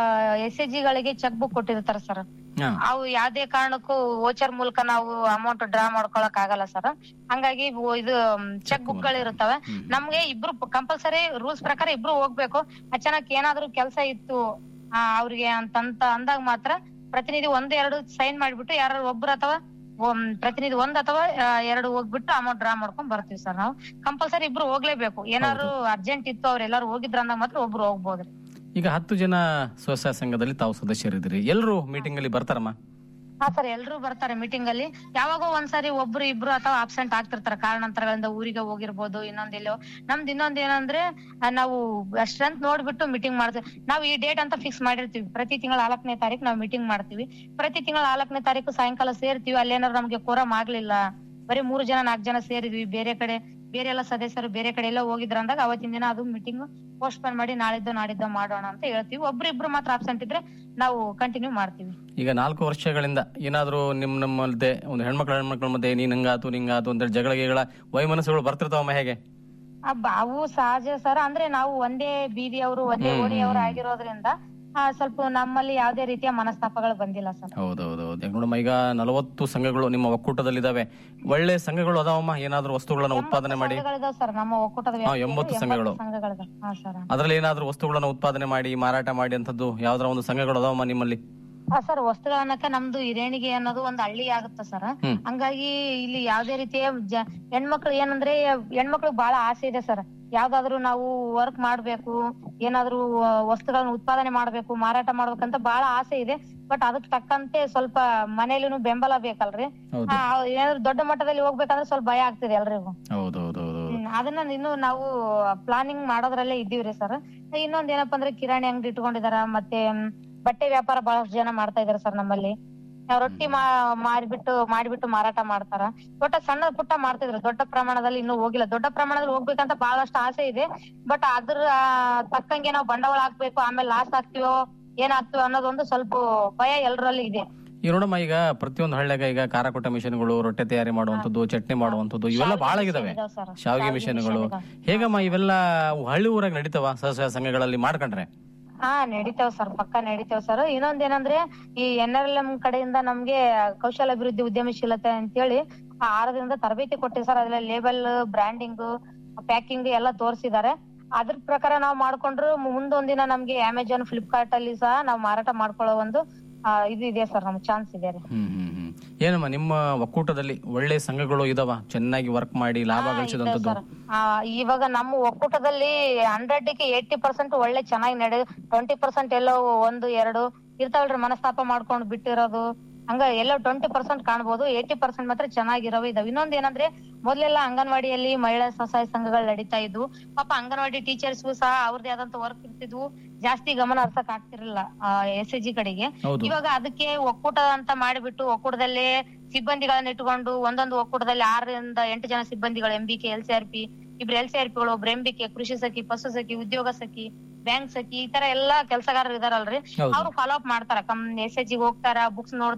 Speaker 11: ಎಸ್ ಎಸ್ ಜಿ ಗಳಿಗೆ ಚೆಕ್ ಬುಕ್ ಕೊಟ್ಟಿರ್ತಾರ ಸರ್
Speaker 10: ಹಾ.
Speaker 11: ಅವು ಯಾವ್ದೇ ಕಾರಣಕ್ಕೂ ವೋಚರ್ ಮೂಲಕ ನಾವು ಅಮೌಂಟ್ ಡ್ರಾ ಮಾಡ್ಕೊಳಕ್ ಆಗಲ್ಲ ಸರ್ ಹಂಗಾಗಿ ಇವು ಇದು ಚೆಕ್ ಬುಕ್ ಗಳು ಇರುತ್ತವೆ ನಮ್ಗೆ ಇಬ್ರು ಕಂಪಲ್ಸರಿ ರೂಲ್ಸ್ ಪ್ರಕಾರ ಇಬ್ರು ಹೋಗ್ಬೇಕು ಅಚಾನಕ್ ಏನಾದ್ರೂ ಕೆಲಸ ಇತ್ತು ಆ, ಅವ್ರಿಗೆ ಅಂತಂತ ಅಂದಾಗ ಮಾತ್ರ ಪ್ರತಿನಿಧಿ ಒಂದ್ ಎರಡು ಸೈನ್ ಮಾಡ್ಬಿಟ್ಟು ಯಾರು ಒಬ್ರು ಅಥವಾ ಒಮ್- ಪ್ರತಿನಿಧಿ ಒಂದ್ ಅಥವಾ ಆ, ಎರಡು ಹೋಗ್ಬಿಟ್ಟು ಅಮೌಂಟ್ ಡ್ರಾ ಮಾಡ್ಕೊಂಡ್ ಬರ್ತೀವಿ ಸರ್ ನಾವು ಕಂಪಲ್ಸರಿ ಇಬ್ರು ಹೋಗ್ಲೇಬೇಕು ಏನಾದ್ರು ಅರ್ಜೆಂಟ್ ಇತ್ತು ಅವ್ರೆಲ್ಲಾರು ಹೋಗಿದ್ರ ಅಂದಾಗ ಮಾತ್ರ ಒಬ್ರು ಹೋಗ್ಬೋದ್ರಿ
Speaker 10: ಈಗ ಹತ್ತು ಜನ ಸ್ವಸಹಾಯ ಸಂಘದಲ್ಲಿ ತಾವು ಸದಸ್ಯರಿದ್ದೀರಿ ಎಲ್ಲರೂ ಮೀಟಿಂಗ್ ಅಲ್ಲಿ ಬರ್ತಾರಮ್ಮ
Speaker 11: ಹಾ ಸರ್ ಎಲ್ರು ಬರ್ತಾರೆ ಮೀಟಿಂಗ್ ಅಲ್ಲಿ ಯಾವಾಗೋ ಒಂದ್ಸಾರಿ ಒಬ್ರು ಇಬ್ರು ಅಥವಾ ಅಬ್ಸೆಂಟ್ ಆಗ್ತಿರ್ತಾರೆ ಕಾರಣಾಂತರಗಳಿಂದ ಊರಿಗೆ ಹೋಗಿರ್ಬೋದು ಇನ್ನೊಂದೆಲ್ಲೋ ನಮ್ದು ಇನ್ನೊಂದ್ ಏನಂದ್ರೆ ಆ, ನಾವು ಸ್ಟ್ರೆಂತ್ ನೋಡ್ಬಿಟ್ಟು ಮೀಟಿಂಗ್ ಮಾಡ್ತೀವಿ ನಾವು ಈ ಡೇಟ್ ಅಂತ ಫಿಕ್ಸ್ ಮಾಡಿರ್ತೀವಿ ಪ್ರತಿ ತಿಂಗಳ ನಾಲ್ಕನೇ ತಾರೀಕು ನಾವು ಮೀಟಿಂಗ್ ಮಾಡ್ತೀವಿ ಪ್ರತಿ ತಿಂಗಳ ನಾಲ್ಕನೇ ತಾರೀಕು ಸಾಯಂಕಾಲ ಸೇರ್ತೀವಿ ಅಲ್ಲೇನಾದ್ರು ನಮ್ಗೆ ಕೋರಮ್ ಆಗ್ಲಿಲ್ಲ ಬರೀ ಮೂರು ಜನ ನಾಲ್ಕು ಜನ ಸೇರಿದ್ವಿ ಬೇರೆ ಕಡೆ ಬೇರೆ ಎಲ್ಲ ಸದಸ್ಯರು ಬೇರೆ ಕಡೆ ಎಲ್ಲ ಹೋಗಿದ್ರ ಅಂದಾಗ ಅವತ್ತಿನ ದಿನ ಅದು ಮೀಟಿಂಗ್ ಪೋಸ್ಟ್ಪೋನ್ ಮಾಡಿ ನಾಳಿದ್ದು ನಾಡಿದ್ದು ಮಾಡೋಣ ಅಂತ ಹೇಳ್ತೀವಿ ಒಬ್ರಿಬ್ರು ಮಾತ್ರ ಅಬ್ಸೆಂಟ್ ಇದ್ರೆ ನಾವು ಕಂಟಿನ್ಯೂ ಮಾಡ್ತೀವಿ
Speaker 10: ಈಗ ನಾಲ್ಕು ವರ್ಷಗಳಿಂದ ಏನಾದ್ರೂ ನಿಮ್ ನಮ್ಮ ಮಧ್ಯೆ ಒಂದು ಹೆಣ್ಮಕ್ಳ ಹೆಣ್ಮಕ್ಳ ಮಧ್ಯೆ ನೀನ್ ಹಂಗಾತು ನಿಂಗಾತು ಅಂತ ಜಗಳ ಗಿಗಳ ವೈಮನಸ್ಸುಗಳು ಬರ್ತಿರ್ತಾವಮ್ಮ ಹೇಗೆ
Speaker 11: ಅಬ್ಬ, ಅವು ಸಹಜ ಸರ್ ಅಂದ್ರೆ ನಾವು ಒಂದೇ ಬೀದಿಯವರು ಒಂದೇ
Speaker 10: ಹ್ಮ್,
Speaker 11: ಓಣಿಯವರು
Speaker 10: ಹ್ಮ್.
Speaker 11: ಆಗಿರೋದ್ರಿಂದ ಆ, ಸ್ವಲ್ಪ ನಮ್ಮಲ್ಲಿ ಯಾವ್ದೇ ರೀತಿಯ ಮನಸ್ತಾಪಗಳು ಬಂದಿಲ್ಲ ಸರ್
Speaker 10: ಹೌದೌದೌದು ಈಗ ನೋಡಮ್ಮ ಈಗ ನಲವತ್ತು ಸಂಘಗಳು ನಿಮ್ಮ ಒಕ್ಕೂಟದಲ್ಲಿದ್ದಾವೆ ಒಳ್ಳೆ ಸಂಘಗಳು ಅದಾವಮ್ಮ ಏನಾದ್ರೂ ವಸ್ತುಗಳನ್ನ ಉತ್ಪಾದನೆ ಮಾಡಿ
Speaker 11: ಸಂಘಗಳಿದಾವ್ ಸರ್ ನಮ್ಮ ಒಕ್ಕೂಟದ
Speaker 10: ಹಾ,
Speaker 11: ವ್ಯಾಪ್ತಿಯಲ್ಲಿ
Speaker 10: ಎಂಬತ್ತು
Speaker 11: ಎಂಬತ್ತು
Speaker 10: ಸಂಘಗಳು.
Speaker 11: ಸಂಘಗಳಿದಾವ್. ಹಾ ಸರ್
Speaker 10: ಅದ್ರಲ್ಲಿ ಏನಾದ್ರೂ ವಸ್ತುಗಳನ್ನ ಉತ್ಪಾದನೆ ಮಾಡಿ ಮಾರಾಟ ಮಾಡಿ ಅಂತದ್ದು ಯಾವ್ದಾರ ಒಂದು ಸಂಘಗಳು ಅದಾವಮ್ಮ ನಿಮ್ಮಲ್ಲಿ
Speaker 11: ಹಾ ಸರ್ ವಸ್ತುಗಳನ್ನಕ ನಮ್ದು ಹಿರೇಣಿಗೆ ಅನ್ನೋದು ಒಂದು ಹಳ್ಳಿ ಆಗುತ್ತೆ ಸರ್
Speaker 10: ಹ್ಮ್.
Speaker 11: ಹಂಗಾಗಿ ಇಲ್ಲಿ ಯಾವ್ದೇ ರೀತಿಯ ಜ- ಹೆಣ್ಮಕ್ಳು ಏನಂದ್ರೆ ಹೆಣ್ಮಕ್ಳು ಬಹಳ ಆಸೆ ಇದೆ ಸರ್ ಯಾವ್ದಾದ್ರು ನಾವು ವರ್ಕ್ ಮಾಡ್ಬೇಕು ಏನಾದ್ರು ಆ, ವಸ್ತುಗಳನ್ನ ಉತ್ಪಾದನೆ ಮಾಡ್ಬೇಕು ಮಾರಾಟ ಮಾಡ್ಬೇಕಂತ ಬಹಳ ಆಸೆ ಇದೆ ಬಟ್ ಅದಕ್ ತಕ್ಕಂತೆ ಸ್ವಲ್ಪ ಮನೇಲಿನೂ ಬೆಂಬಲ ಬೇಕಲ್ರಿ
Speaker 10: ಹೌದು.
Speaker 11: ಆ, ಏನಾದ್ರು ದೊಡ್ಡ ಮಟ್ಟದಲ್ಲಿ ಹೋಗ್ಬೇಕಂದ್ರೆ ಸ್ವಲ್ಪ ಭಯ ಆಗ್ತಿದೆ ಎಲ್ರಿಗೂ
Speaker 10: ಹೌದೌದೌದು
Speaker 11: ಹ್ಮ್, ಅದನ್ನ ಇನ್ನು ನಾವು ಪ್ಲಾನಿಂಗ್ ಮಾಡೋದ್ರಲ್ಲೇ ಇದ್ದೀವ್ರಿ ಸರ್ ಇನ್ನೊಂದ್ ಏನಪ್ಪಾ ಅಂದ್ರೆ ಕಿರಾಣಿ ಅಂಗಡಿ ಇಟ್ಕೊಂಡಿದಾರ ಮತ್ತೆ ಮ್, ಬಟ್ಟೆ ವ್ಯಾಪಾರ ಬಹಳಷ್ಟು ಜನ ಮಾಡ್ತಾ ಇದಾರೆ ಸರ್ ನಮ್ಮಲ್ಲಿ ಆ, ರೊಟ್ಟಿ ಮಾ ಮಾರಿಬಿಟ್ಟು ಮಾಡಿಬಿಟ್ಟು ಮಾರಾಟ ಮಾಡ್ತಾರ ಒಟ್ಟ ಸಣ್ಣ ಪುಟ್ಟ ಮಾಡ್ತಿದ್ರು ದೊಡ್ಡ ಪ್ರಮಾಣದಲ್ಲಿ ಇನ್ನೂ ಹೋಗಿಲ್ಲ ದೊಡ್ಡ ಪ್ರಮಾಣದಲ್ಲಿ ಹೋಗ್ಬೇಕಂತ ಬಹಳಷ್ಟು ಆಸೆ ಇದೆ ಬಟ್ ಅದ್ರ ಆ, ತಕ್ಕಂಗೆ ನಾವು ಬಂಡವಾಳ ಹಾಕ್ಬೇಕು ಆಮೇಲೆ ಲಾಸ್ ಆಗ್ತೀವೋ ಏನಾಗ್ತೀವೋ ಅನ್ನೋದೊಂದು ಸ್ವಲ್ಪ ಭಯ ಎಲ್ರಲ್ಲಿ ಇದೆ
Speaker 10: ಈಗ ನೋಡಮ್ಮ ಈಗ ಪ್ರತಿಯೊಂದು ಹಳ್ಳಿಯಾಗ ಈಗ ಖಾರ ಕೊಟ್ಟ ಮಿಷನ್ಗಳು ರೊಟ್ಟೆ ತಯಾರಿ ಮಾಡುವಂತದ್ದು ಚಟ್ನಿ ಮಾಡುವಂತದ್ದು ಇವೆಲ್ಲ ಬಹಳ ಆಗಿದಾವೆ
Speaker 11: ಇದಾವ್ sir.
Speaker 10: ಶಾವಿಗೆ
Speaker 11: ಶಾವಿಗೆ
Speaker 10: ಮಿಷನ್ಗಳು
Speaker 11: ಮಿಷನ್ ಇದಾವ್.
Speaker 10: ಹೇಗಮ್ಮ ಇವೆಲ್ಲ ಹಳ್ಳಿ ಊರಾಗ ನಡೀತಾವ ಸ್ವಸಹಾಯ ಸಂಘಗಳಲ್ಲಿ ಮಾಡ್ಕೊಂಡ್ರೆ
Speaker 11: ಹಾ ನಡೀತಾವ್ ಸರ್ ಪಕ್ಕ ನಡೀತಾವ್ ಸರ್ ಇನ್ನೊಂದ್ ಏನಂದ್ರೆ ಈ ಎನ್ ಆರ್ ಎಲ್ ಎಂ ಕಡೆಯಿಂದ ನಮ್ಗೆ ಕೌಶಲ ಅಭಿವೃದ್ಧಿ ಉದ್ಯಮಶೀಲತೆ ಅಂತೇಳಿ ಆ ಆರದಿಂದ ತರಬೇತಿ ಕೊಟ್ಟಿವಿ ಸರ್ ಅದ್ರಲ್ಲಿ ಲೇಬಲ್ ಬ್ರ್ಯಾಂಡಿಂಗ್ ಪ್ಯಾಕಿಂಗ್ ಎಲ್ಲ ತೋರಿಸಿದ್ದಾರೆ ಅದ್ರ ಪ್ರಕಾರ ನಾವು ಮಾಡ್ಕೊಂಡ್ರು ಮುಂದೊಂದಿನ ನಮ್ಗೆ ಅಮೆಜಾನ್ ಫ್ಲಿಪ್ಕಾರ್ಟ್ ಅಲ್ಲಿ ಸಹ ನಾವು ಮಾರಾಟ ಮಾಡ್ಕೊಳ್ಳೋ ಒಂದು ಆ, ಇದು ಇದೆ ಸರ್ ನಮ್ಗೆ ಚಾನ್ಸ್ ಇದೆ ರೀ
Speaker 10: ಹ್ಮ್ ಹ್ಮ್ ಹ್ಮ್ ಏನಮ್ಮ ನಿಮ್ಮ ಒಕ್ಕೂಟದಲ್ಲಿ ಒಳ್ಳೆ ಸಂಘಗಳು ಇದಾವ ಚೆನ್ನಾಗಿ ವರ್ಕ್ ಮಾಡಿ ಲಾಭ ಗಳಿಸಿದಂತದ್ದು
Speaker 11: ಆ, ಇವಾಗ ನಮ್ಮ ಒಕ್ಕೂಟದಲ್ಲಿ ಹಂಡ್ರೆಡ್ ಗೆ ಏಯ್ಟಿ ಪರ್ಸೆಂಟ್ ಒಳ್ಳೆ ಚೆನ್ನಾಗಿ ನಡೆ ಟ್ವೆಂಟಿ ಪರ್ಸೆಂಟ್ ಎಲ್ಲೋ ಒಂದು ಎರಡು ಇರ್ತಾವಲ್ರಿ ಮನಸ್ತಾಪ ಮಾಡ್ಕೊಂಡು ಬಿಟ್ಟಿರೋದು ಹಂಗ ಎಲ್ಲೋ ಟ್ವೆಂಟಿ ಪರ್ಸೆಂಟ್ ಕಾಣ್ಬೋದು ಏಯ್ಟಿ ಪರ್ಸೆಂಟ್ ಮಾತ್ರ ಚೆನ್ನಾಗಿರೋವು ಇದಾವೆ ಇನ್ನೊಂದ್ ಏನಂದ್ರೆ ಮೊದ್ಲೆಲ್ಲ ಅಂಗನವಾಡಿಯಲ್ಲಿ ಮಹಿಳಾ ಸ್ವಸಹಾಯ ಸಂಘಗಳು ನಡೀತಾ ಇದ್ವು ಪಾಪ ಅಂಗನವಾಡಿ ಟೀಚರ್ಸ್ ಸಹ ಅವ್ರದೇ ಆದಂತ ವರ್ಕ್ ಇರ್ತಿದ್ವು ಜಾಸ್ತಿ ಗಮನ ಹರ್ಸಕ್ ಆಗ್ತಿರ್ಲಿಲ್ಲ ಎಸ್ ಎಸ್ ಜಿ ಕಡೆಗೆ
Speaker 10: ಹೌದು.
Speaker 11: ಇವಾಗ ಅದಕ್ಕೆ ಒಕ್ಕೂಟ ಅಂತ ಮಾಡಿಬಿಟ್ಟು ಒಕ್ಕೂಟದಲ್ಲೇ ಸಿಬ್ಬಂದಿಗಳನ್ನ ಇಟ್ಕೊಂಡು ಒಂದೊಂದು ಒಕ್ಕೂಟದಲ್ಲಿ ಆರರಿಂದ ಎಂಟು ಜನ ಸಿಬ್ಬಂದಿಗಳು M B K L C R P ಇಬ್ರು ಎಲ್ ಸಿ ಆರ್ ಪಿಗಳು ಒಬ್ರು ಎಂ ಬಿ ಕೆ ಕೃಷಿ ಸಖಿ ಪಶು ಸಖಿ ಉದ್ಯೋಗ ಸಖಿ ಬ್ಯಾಂಕ್ ಸಖಿ ಈ ತರ ಎಲ್ಲಾ ಕೆಲಸಗಾರರು ಇದಾರಲ್ರಿ
Speaker 10: ಹೌದು.
Speaker 11: ಅವ್ರು ಫಾಲೋ ಅಪ್ ಮಾಡ್ತಾರ ಕಮ್ ಎಸ್ ಎಚ್ ಹೋಗ್ತಾರ ಬುಕ್ಸ್ ನೋಡ್ತಾರ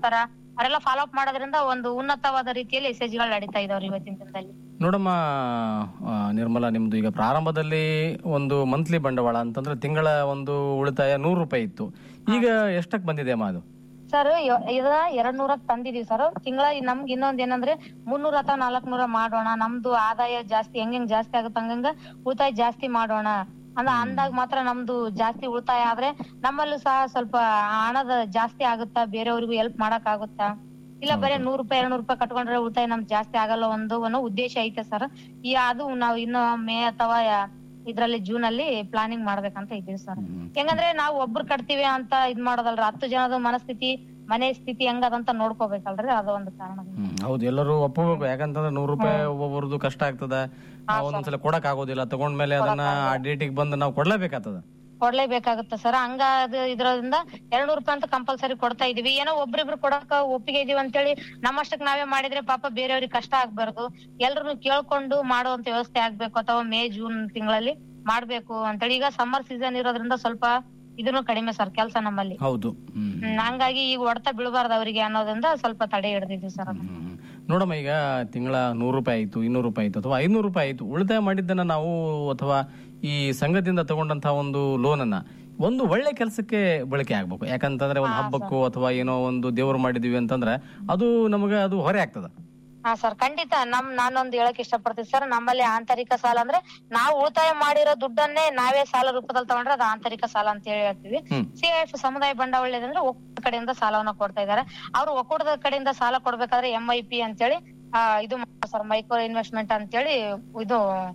Speaker 11: ಅವರೆಲ್ಲ ಫಾಲೋ ಅಪ್ ಮಾಡೋದ್ರಿಂದ ಒಂದು ಉನ್ನತವಾದ ರೀತಿಯಲ್ಲಿ ಎಸ್ ಗಳು ನಡೀತಾ ಇದಾವ್ರಿ ಇವತ್ತಿನ ದಿನದಲ್ಲಿ
Speaker 10: ನೋಡಮ್ಮ ಆ, ನಿರ್ಮಲಾ ನಿಮ್ದು ಈಗ ಪ್ರಾರಂಭದಲ್ಲಿ ಒಂದು ಮಂತ್ಲಿ ಬಂಡವಾಳ ಅಂತಂದ್ರೆ ತಿಂಗಳ ಒಂದು ಉಳಿತಾಯ ನೂರು ರೂಪಾಯಿ ಇತ್ತು ಈಗ ಎಷ್ಟಕ್ಕೆ ಬಂದಿದೆ ಅಮ್ಮ ಅದು
Speaker 11: ಸರ್ ಇದ ಎರಡ್ ನೂರಕ್ ತಂದಿದೀವಿ ಸರ್ ತಿಂಗಳ ನಮ್ಗೆ ಇನ್ನೊಂದ್ ಏನಂದ್ರೆ ಮುನ್ನೂರ ಅಥವಾ ನಾಲ್ಕ್ ನೂರ ಮಾಡೋಣ ನಮ್ದು ಆದಾಯ ಜಾಸ್ತಿ ಹೆಂಗ್ ಹೆಂಗ್ ಜಾಸ್ತಿ ಆಗುತ್ತೆ ಹಂಗಂಗ ಉಳಿತಾಯ ಜಾಸ್ತಿ ಮಾಡೋಣ ಅಂದ ಅಂದಾಗ ಮಾತ್ರ ನಮ್ದು ಜಾಸ್ತಿ ಉಳಿತಾಯ ಆದ್ರೆ ನಮ್ಮಲ್ಲೂ ಸಹ ಸ್ವಲ್ಪ ಹಣದ ಜಾಸ್ತಿ ಆಗುತ್ತಾ ಬೇರೆಯವ್ರಿಗೂ ಹೆಲ್ಪ್ ಮಾಡಕ್ ಆಗುತ್ತಾ ಇಲ್ಲ ಬರೀ ನೂರ್ ರೂಪಾಯಿ ಎರಡ್ ನೂರ್ ರೂಪಾಯಿ ಕಟ್ಕೊಂಡ್ರೆ ಉಳಿತಾಯ ನಮ್ಗೆ ಜಾಸ್ತಿ ಆಗಲ್ಲ ಒಂದು ಅನ್ನೋ ಉದ್ದೇಶ ಐತೆ ಸರ್ ಈ ಅದು ನಾವು ಇನ್ನು ಮೇ ಅಥವಾ ಇದ್ರಲ್ಲಿ ಜೂನ್ ಅಲ್ಲಿ ಪ್ಲಾನಿಂಗ್ ಮಾಡ್ಬೇಕಂತ ಇದ್ದೀವಿ ಸರ್ ಹೆಂಗಂದ್ರೆ ನಾವು ಒಬ್ರು ಕಟ್ತೀವಿ ಅಂತ ಇದ್ ಮಾಡೋದಲ್ರಿ ಹತ್ತು ಜನದ ಮನಸ್ಥಿತಿ ಮನೆ ಸ್ಥಿತಿ ಹೆಂಗದಂತ ನೋಡ್ಕೋಬೇಕಲ್ರಿ ಅದು ಒಂದು ಕಾರಣ
Speaker 10: ಹ್ಮ್, ಹೌದು ಎಲ್ಲರೂ ಒಪ್ಪಬೇಕು ಯಾಕಂತಂದ್ರೆ ನೂರು ರೂಪಾಯಿ ಒಬ್ಬೊಬ್ರದ್ದು ಕಷ್ಟ ಆಗ್ತದ ಒಂದೊಂದ್ಸಲ ಕೊಡಕ್ ಆಗೋದಿಲ್ಲ ತಗೊಂಡ್ಮೇಲೆ ಅದನ್ನ ಆ ಡೇಟಿಗೆ ಬಂದು ನಾವು ಕೊಡ್ಲೇಬೇಕಾಗ್ತದ
Speaker 11: ಕೊಡ್ಲೇಬೇಕಾಗುತ್ತೆ ಸರ್ ಹಂಗ ಅದು ಇದ್ರಿಂದ ಎರಡ್ ನೂರ್ ರೂಪಾಯಿ ಅಂತ ಕಂಪಲ್ಸರಿ ಕೊಡ್ತಾ ಇದೀವಿ ಏನೋ ಒಬ್ರಿಬ್ರು ಕೊಡಕ ಒಪ್ಪಿಗೆ ಇದೀವಿ ಅಂತೇಳಿ ನಮ್ಮಷ್ಟಕ್ ನಾವೇ ಮಾಡಿದ್ರೆ ಪಾಪ ಬೇರೆಯವ್ರಿಗೆ ಕಷ್ಟ ಆಗ್ಬಾರ್ದು ಎಲ್ರು ಕೇಳ್ಕೊಂಡು ಮಾಡುವಂತ ವ್ಯವಸ್ಥೆ ಆಗ್ಬೇಕು ಅಥವಾ ಮೇ ಜೂನ್ ತಿಂಗಳಲ್ಲಿ ಮಾಡ್ಬೇಕು ಅಂತೇಳಿ ಈಗ ಸಮ್ಮರ್ ಸೀಸನ್ ಇರೋದ್ರಿಂದ ಸ್ವಲ್ಪ ಇದನ್ನು ಕಡಿಮೆ ಸರ್ ಕೆಲಸ ನಮ್ಮಲ್ಲಿ
Speaker 10: ಹೌದು ಹ್ಮ್
Speaker 11: ಹ್ಮ್, ಹಂಗಾಗಿ ಈಗ ಹೊಡೆತ ಬೀಳಬಾರ್ದು ಅವರಿಗೆ ಅನ್ನೋದ್ರಿಂದ ಸ್ವಲ್ಪ ತಡೆ ಹಿಡ್ದಿದ್ವಿ ಸರ್ ಅದನ್ನ
Speaker 10: ನೋಡಮ್ಮ ಈಗ ತಿಂಗಳ ನೂರು ರೂಪಾಯಿ ಆಯ್ತು ಇನ್ನೂರು ರೂಪಾಯಿ ಆಯ್ತು ಅಥವಾ ಐನೂರು ರೂಪಾಯಿ ಆಯ್ತು ಉಳಿತಾಯ ಮಾಡಿದ್ದನ್ನ ನಾವು ಅಥವಾ ಈ ಸಂಘದಿಂದ ತಗೊಂಡಂತಹ ಒಂದು ಲೋನ್ ಅನ್ನ ಒಂದು ಒಳ್ಳೆ ಕೆಲಸಕ್ಕೆ ಬಳಕೆ ಆಗ್ಬೇಕು ಯಾಕಂತಂದ್ರೆ ಒಂದು ಹಬ್ಬಕ್ಕೂ ಅಥವಾ ಏನೋ ಒಂದು ದೇವರು ಮಾಡಿದೀವಿ ಅಂತಂದ್ರೆ ಅದು ನಮಗೆ ಅದು ಹೊರೆ ಆಗ್ತದ
Speaker 11: ಹಾ ಸರ್ ಖಂಡಿತ ನಮ್ ನಾನೊಂದು ಹೇಳಕ್ ಇಷ್ಟಪಡ್ತೀನಿ ಸರ್ ನಮ್ಮಲ್ಲಿ ಆಂತರಿಕ ಸಾಲ ಅಂದ್ರೆ ನಾವು ಉಳಿತಾಯ ಮಾಡಿರೋ ದುಡ್ಡನ್ನೇ ನಾವೇ ಸಾಲ ರೂಪದಲ್ಲಿ ತಗೊಂಡ್ರೆ ಅದು ಆಂತರಿಕ ಸಾಲ ಅಂತ ಹೇಳಿ ಹೇಳ್ತೀವಿ
Speaker 10: ಹ್ಮ್.
Speaker 11: ಸಿಎಫ್ ಸಮುದಾಯ ಬಂಡವಾಳ ಅಂದ್ರೆ ಒಕ್ಕೂಟದ ಕಡೆಯಿಂದ ಸಾಲವನ್ನ ಕೊಡ್ತಾ ಇದಾರೆ ಅವ್ರು ಒಕ್ಕೂಟದ ಕಡೆಯಿಂದ ಸಾಲ ಕೊಡ್ಬೇಕಾದ್ರೆ ಎಂ ಐ ಪಿ ಅಂತೇಳಿ ಆ, ಇದು ಸರ್ ಮೈಕ್ರೋ ಇನ್ವೆಸ್ಟ್ಮೆಂಟ್ ಅಂತೇಳಿ ಇದು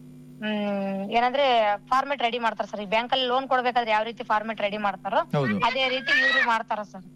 Speaker 11: ಹ್ಮ್ ಏನಂದ್ರೆ ಫಾರ್ಮೆಟ್ ರೆಡಿ ಮಾಡ್ತಾರ ಸರ್ ಈ ಬ್ಯಾಂಕ್ ಅಲ್ಲಿ ಲೋನ್ ಕೊಡ್ಬೇಕಾದ್ರೆ ಯಾವ ರೀತಿ ಫಾರ್ಮೆಟ್ ರೆಡಿ ಮಾಡ್ತಾರೋ
Speaker 10: ಹೌದು.
Speaker 11: ಅದೇ ರೀತಿ ಇವ್ರು ಮಾಡ್ತಾರ ಸರ್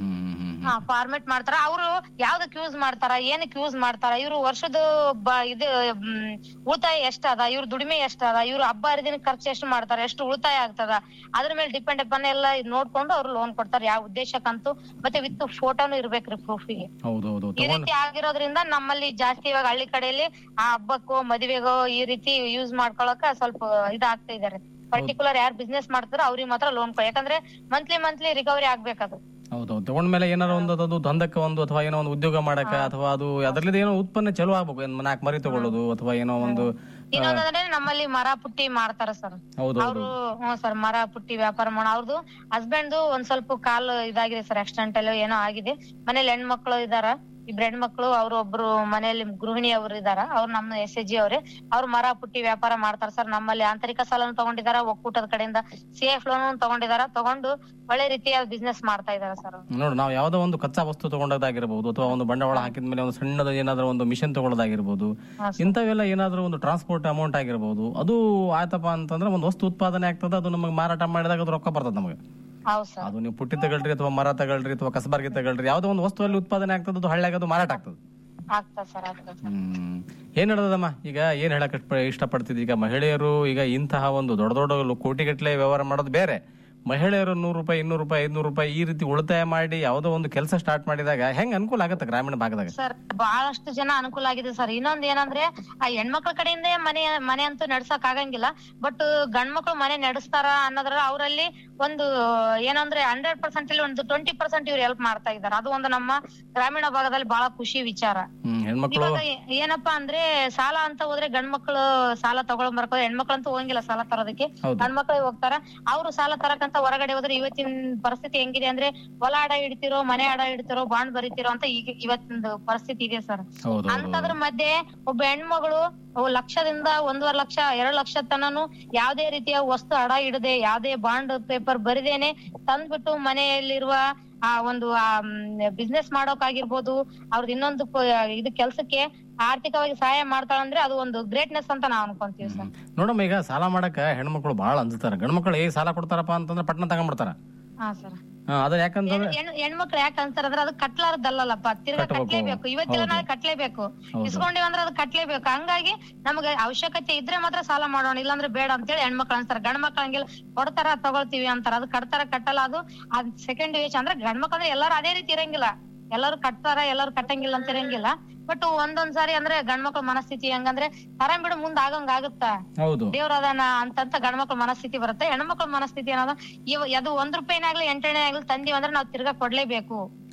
Speaker 11: ಹಾ ಫಾರ್ಮೆಟ್ ಮಾಡ್ತಾರ ಅವರು ಯಾವ್ದಕ್ ಯೂಸ್ ಮಾಡ್ತಾರ ಏನಕ್ ಯೂಸ್ ಮಾಡ್ತಾರ ಇವ್ರು ವರ್ಷದ ಬ- ಇದು ಮ್, ಉಳಿತಾಯ ಎಷ್ಟ ಅದ ಇವ್ರ ದುಡಿಮೆ ಎಷ್ಟ ಅದ ಇವ್ರು ಹಬ್ಬ ಹರಿದಿನ ಖರ್ಚು ಎಷ್ಟು ಮಾಡ್ತಾರ ಎಷ್ಟು ಉಳಿತಾಯ ಆಗ್ತದ ಅದ್ರ ಮೇಲೆ ಡಿಪೆಂಡ್ ಅಪನ್ ಎಲ್ಲ ಇದ್ ನೋಡ್ಕೊಂಡು ಅವ್ರು ಲೋನ್ ಕೊಡ್ತಾರ ಯಾವ ಉದ್ದೇಶಕ್ಕಂತೂ ಮತ್ತೆ ವಿತ್ ಫೋಟೋನು ಇರ್ಬೇಕ್ರಿ ಪ್ರೂಫಿಗೆ
Speaker 10: ಹೌದು ಹೌದು
Speaker 11: ಈ ರೀತಿ ಆಗಿರೋದ್ರಿಂದ ನಮ್ಮಲ್ಲಿ ಜಾಸ್ತಿ ಇವಾಗ ಹಳ್ಳಿ ಕಡೆಯಲ್ಲಿ ಆ ಹಬ್ಬಕ್ಕೋ ಮದುವೆಗೋ ಈ ರೀತಿ ಯೂಸ್ ಮಾಡ್ಕೊಳಕ ಸ್ವಲ್ಪ ಇದಾಗ್ತಾ ಇದಾರೆ ಪರ್ಟಿಕ್ಯುಲರ್ ಯಾರು ಬಿಸ್ನೆಸ್ ಮಾಡ್ತಾರೋ ಅವ್ರಿಗೆ ಮಾತ್ರ ಲೋನ್ ಕೊಡಿ ಯಾಕಂದ್ರೆ ಮಂತ್ಲಿ ಮಂತ್ಲಿ ರಿಕವರಿ ಆಗ್ಬೇಕದು
Speaker 10: ಹೌದೌದು ತಗೊಂಡ್ಮೇಲೆ ಏನಾರ ಒಂದು ಅದು ದಂಧಕ್ಕೆ ಒಂದು ಅಥವಾ ಏನೋ ಒಂದು ಉದ್ಯೋಗ ಮಾಡಕ ಅಥವಾ ಅದು ಅದರಲ್ಲಿ ಏನೋ ಉತ್ಪನ್ನ ಚಲೋ ಆಗ್ಬೇಕು ಏನ್ ನಾಲ್ಕು ಮರಿ ತಗೊಳ್ಳೋದು ಅಥವಾ ಏನೋ ಒಂದು
Speaker 11: ಇನ್ನೊಂದಂದ್ರೆ ನಮ್ಮಲ್ಲಿ ಮರ ಪುಟ್ಟಿ ಮಾಡ್ತಾರ ಸರ್
Speaker 10: ಹೌದು
Speaker 11: ಅವರು ಹ್ಮ್ ಸರ್ ಮರ ಪುಟ್ಟಿ ವ್ಯಾಪಾರ ಮಾಡೋ ಅವ್ರದ್ದು ಹಸ್ಬೆಂಡ್ ಒಂದ್ ಸ್ವಲ್ಪ ಕಾಲು ಇದಾಗಿದೆ ಸರ್ ಆಕ್ಸಿಡೆಂಟ್ ಅಲ್ಲಿ ಏನೋ ಆಗಿದೆ ಮನೇಲಿ ಹೆಣ್ಮಕ್ಳು ಇದಾರ ಇಬ್ರು ಹೆಣ್ಮಕ್ಳು ಅವ್ರು ಒಬ್ರು ಮನೆಯಲ್ಲಿ ಗೃಹಿಣಿ ಅವರು ಇದಾರ ಅವ್ರು ನಮ್ಮ ಎಸ್ ಎಸ್ ಜಿ ಅವರೇ ಅವ್ರು ಮರ ಪುಟ್ಟಿ ವ್ಯಾಪಾರ ಮಾಡ್ತಾರ ಸರ್ ನಮ್ಮಲ್ಲಿ ಆಂತರಿಕ ಸಾಲನು ತಗೊಂಡಿದಾರ ಒಕ್ಕೂಟದ ಕಡೆಯಿಂದ ಸಿ ಎಫ್ ಲೋನ್ ತಗೊಂಡಿದಾರ ತಗೊಂಡು ಒಳ್ಳೆ ರೀತಿಯ ಬಿಸ್ನೆಸ್ ಮಾಡ್ತಾ ಇದಾರ ಸರ್
Speaker 10: ನೋಡು ನಾವು ಯಾವ್ದೋ ಒಂದು ಕಚ್ಚಾ ವಸ್ತು ತಗೊಂಡದಾಗಿರ್ಬೋದು ಅಥವಾ ಒಂದು ಬಂಡವಾಳ ಹಾಕಿದ ಮೇಲೆ ಒಂದು ಸಣ್ಣದ ಏನಾದ್ರೂ ಒಂದು ಮಿಷನ್ ತಗೊಳ್ಳೋದಾಗಿರ್ಬೋದು ಇಂಥವೆಲ್ಲ ಏನಾದ್ರೂ ಒಂದು ಟ್ರಾನ್ಸ್ಪೋರ್ಟ್ ಅಮೌಂಟ್ ಆಗಿರ್ಬೋದು ಅದು ಆಯ್ತಪ್ಪ ಅಂತಂದ್ರೆ ಒಂದು ವಸ್ತು ಉತ್ಪಾದನೆ ಆಗ್ತದೆ ಅದು ನಮಗೆ ಮಾರಾಟ ಮಾಡಿದಾಗ ಅದು ರೊಕ್ಕ ಬರ್ತದೆ ನಮಗೆ
Speaker 11: ಹೌದ್ ಸರ್
Speaker 10: ಅದು ನೀವು ಪುಟ್ಟಿ ತಗೊಳ್ರಿ ಅಥವಾ ಮರ ತಗೊಳ್ರಿ ಅಥವಾ ಕಸಬಾರ್ಗಿ ತಗೊಳ್ರಿ ಯಾವ್ದೋ ಒಂದು ವಸ್ತುವಲ್ಲಿ ಉತ್ಪಾದನೆ ಆಗ್ತದೆ ಅದು ಹಳ್ಳಿಯಾಗ ಅದು ಮಾರಾಟ ಆಗ್ತದೆ
Speaker 11: ಆಗ್ತದ ಸರ್ ಆಗ್ತದ ಸರ್
Speaker 10: ಹ್ಮ್ ಏನ್ ಹೇಳದಮ್ಮ ಈಗ ಏನ್ ಹೇಳಕ್ ಇಷ್ಟ- ಇಷ್ಟಪಡ್ತಿದ್ವಿ ಈಗ ಮಹಿಳೆಯರು ಈಗ ಇಂತಹ ಒಂದು ದೊಡ್ಡ ದೊಡ್ಡ ಕೋಟಿಗಟ್ಟಲೆ ವ್ಯವಹಾರ ಮಾಡೋದು ಬೇರೆ ಮಹಿಳೆಯರು ನೂರು ರೂಪಾಯಿ ಇನ್ನೂರು ರೂಪಾಯಿ ಐದ್ನೂರು ರೂಪಾಯಿ ಈ ರೀತಿ ಉಳಿತಾಯ ಮಾಡಿ ಯಾವುದೋ ಒಂದು ಕೆಲಸ ಸ್ಟಾರ್ಟ್ ಮಾಡಿದಾಗ ಹೆಂಗ್ ಅನುಕೂಲ ಆಗತ್ತೆ ಗ್ರಾಮೀಣ ಭಾಗದಾಗ
Speaker 11: ಸರ್ ಬಹಳಷ್ಟು ಜನ ಅನುಕೂಲ ಆಗಿದೆ ಸರ್ ಇನ್ನೊಂದ್ ಏನಂದ್ರೆ ಆ ಹೆಣ್ಮಕ್ಳ ಕಡೆಯಿಂದ ಮನೆ ಮನೆ ಅಂತೂ ನಡ್ಸಕ್ ಆಗಂಗಿಲ್ಲ ಬಟ್ ಗಂಡ್ಮಕ್ಳು ಮನೆ ನಡೆಸ್ತಾರ ಅನ್ನೋದ್ರ ಅವರಲ್ಲಿ ಒಂದು ಏನಂದ್ರೆ ಹಂಡ್ರೆಡ್ ಪರ್ಸೆಂಟ್ ಅಲ್ಲಿ ಒಂದು ಟ್ವೆಂಟಿ ಪರ್ಸೆಂಟ್ ಇವ್ರು ಹೆಲ್ಪ್ ಮಾಡ್ತಾ ಇದಾರೆ ಅದು ಒಂದು ನಮ್ಮ ಗ್ರಾಮೀಣ ಭಾಗದಲ್ಲಿ ಬಹಳ ಖುಷಿ ವಿಚಾರ
Speaker 10: ಹ್ಮ್ ಹೆಣ್ಮಕ್ಳು
Speaker 11: ಇವಾಗ ಏ- ಏನಪ್ಪಾ ಅಂದ್ರೆ ಸಾಲ ಅಂತ ಹೋದ್ರೆ ಗಂಡ್ಮಕ್ಳು ಸಾಲ ತಗೊಳ್ ಬರ್ಕೋ ಹೆಣ್ಮಕ್ಳಂತೂ ಹೋಗಿಲ್ಲ ಸಾಲ ತರೋದಕ್ಕೆ
Speaker 10: ಹೌದು.
Speaker 11: ಗಂಡ್ಮಕ್ಳೇ ಹೋಗ್ತಾರ ಅವ್ರು ಸಾಲ ತರಕಂತ ಹೊರಗಡೆ ಹೋದ್ರೆ ಇವತ್ತಿನ ಪರಿಸ್ಥಿತಿ ಹೆಂಗಿದೆ ಅಂದ್ರೆ ಹೊಲ ಅಡ ಇಡ್ತಿರೋ ಮನೆ ಅಡ ಇಡ್ತಿರೋ ಬಾಂಡ್ ಬರೀತಿರೋ ಅಂತ ಈಗ ಇವತ್ತಿನ ಪರಿಸ್ಥಿತಿ ಇದೆ ಸರ್
Speaker 10: ಹೌದು
Speaker 11: ಅಂತದ್ರ ಮಧ್ಯೆ ಒಬ್ಬ ಹೆಣ್ಮಗಳು ಅವು ಲಕ್ಷದಿಂದ ಒಂದೂವರೆ ಲಕ್ಷ ಎರಡ್ ಲಕ್ಷ ತನನು ಯಾವ್ದೇ ರೀತಿಯ ವಸ್ತು ಅಡ ಇಡದೆ ಯಾವ್ದೇ ಬಾಂಡ್ ಪೇಪರ್ ಬರಿದೇನೆ ತಂದ್ಬಿಟ್ಟು ಮನೆಯಲ್ಲಿರುವ ಆ ಒಂದು ಬಿಸ್ನೆಸ್ ಮಾಡೋಕಾಗಿರ್ಬೋದು ಅವ್ರದ್ದು ಇನ್ನೊಂದು ಪ- ಇದು ಕೆಲ್ಸಕ್ಕೆ ಆರ್ಥಿಕವಾಗಿ ಸಹಾಯ ಮಾಡ್ತಾಳಂದ್ರೆ ಅದು ಒಂದು ಗ್ರೇಟ್ನೆಸ್ ಅಂತ ನಾವ್ ಅನ್ಕೊಂತೀವಿ ಸರ್
Speaker 10: ನೋಡಮ್ಮ ಈಗ ಸಾಲ ಮಾಡಕ ಹೆಣ್ಮಕ್ಳು ಬಹಳ ಅಂಜುತ್ತಾರ ಗಂಡ್ಮಕ್ಳು ಏ ಸಾಲ ಕೊಡ್ತಾರಪ್ಪ ಅಂತಂದ್ರೆ ಪಟ್ನ ತಗೊಂಡ್ಬಿಡ್ತಾರ
Speaker 11: ಹಾ ಸರ್
Speaker 10: ಹಾ, ಅದ ಯಾಕಂತಂದ್ರೆ
Speaker 11: ಹೆಣ್ ಹೆಣ್ಮಕ್ಳು ಯಾಕೆ ಅಂತಾರಂದ್ರೆ ಅದು ಕಟ್ಲಾರ್ದಲ್ಲಲ್ಲಪ್ಪ ತಿರ್ಗಾ
Speaker 10: ಕಟ್ಬೇಕು.
Speaker 11: ಕಟ್ಲೇಬೇಕು ಇವತ್ತಿಲ್ಲ
Speaker 10: ಹೌದು.
Speaker 11: ನಾಳೆ ಕಟ್ಲೇಬೇಕು
Speaker 10: ಹೌದು.
Speaker 11: ಇಸ್ಕೊಂಡಿವಿ ಅಂದ್ರೆ ಅದು ಕಟ್ಲೇಬೇಕು ಹಂಗಾಗಿ ನಮ್ಗೆ ಅವಶ್ಯಕತೆ ಇದ್ರೆ ಮಾತ್ರ ಸಾಲ ಮಾಡೋಣ ಇಲ್ಲಾಂದ್ರೆ ಬೇಡ ಅಂತೇಳಿ ಹೆಣ್ಮಕ್ಳು ಅಂತಾರ ಗಂಡ್ ಮಕ್ಳು ಹಂಗಿಲ್ಲ ಕೊಡ್ತಾರ ತಗೊಳ್ತೀವಿ ಅಂತಾರ ಅದು ಕಟ್ತಾರ ಕಟ್ಟಲ್ಲ ಅದು ಅದ್ ಸೆಕೆಂಡ್ ವೇಚ್ ಅಂದ್ರೆ ಗಂಡ್ ಮಕ್ಳು ಅಂದ್ರೆ ಎಲ್ಲಾರು ಅದೇ ರೀತಿ ಇರಂಗಿಲ್ಲ ಎಲ್ಲರೂ ಕಟ್ತಾರ ಎಲ್ಲರೂ ಕಟ್ಟಂಗಿಲ್ಲ ಅಂತ ಇರಂಗಿಲ್ಲ ಬಟ್ ಒಂದೊಂದ್ ಸಾರಿ ಅಂದ್ರೆ ಗಂಡ್ ಮಕ್ಳ ಮನಸ್ಥಿತಿ ಹೆಂಗಂದ್ರೆ ತರಂ ಬಿಡು ಮುಂದ್ ಆಗಂಗ್ ಆಗುತ್ತಾ
Speaker 10: ಹೌದು
Speaker 11: ದೇವ್ರ ಅದಾನ ಅಂತಂತ ಗಂಡ್ಮಕ್ಳ ಮನಸ್ಥಿತಿ ಬರುತ್ತೆ ಹೆಣ್ಮಕ್ಳ ಮನಸ್ಥಿತಿ ಏನದ ಇವ ಅದು ಒಂದ್ ರೂಪಾಯಿನೇ ಆಗ್ಲಿ ಎಂಟನೇ ಆಗ್ಲಿ ತಂದಿವಿ ಅಂದ್ರೆ ನಾವ್ ತಿರ್ಗಾ ಕೊಡ್ಲೇಬೇಕು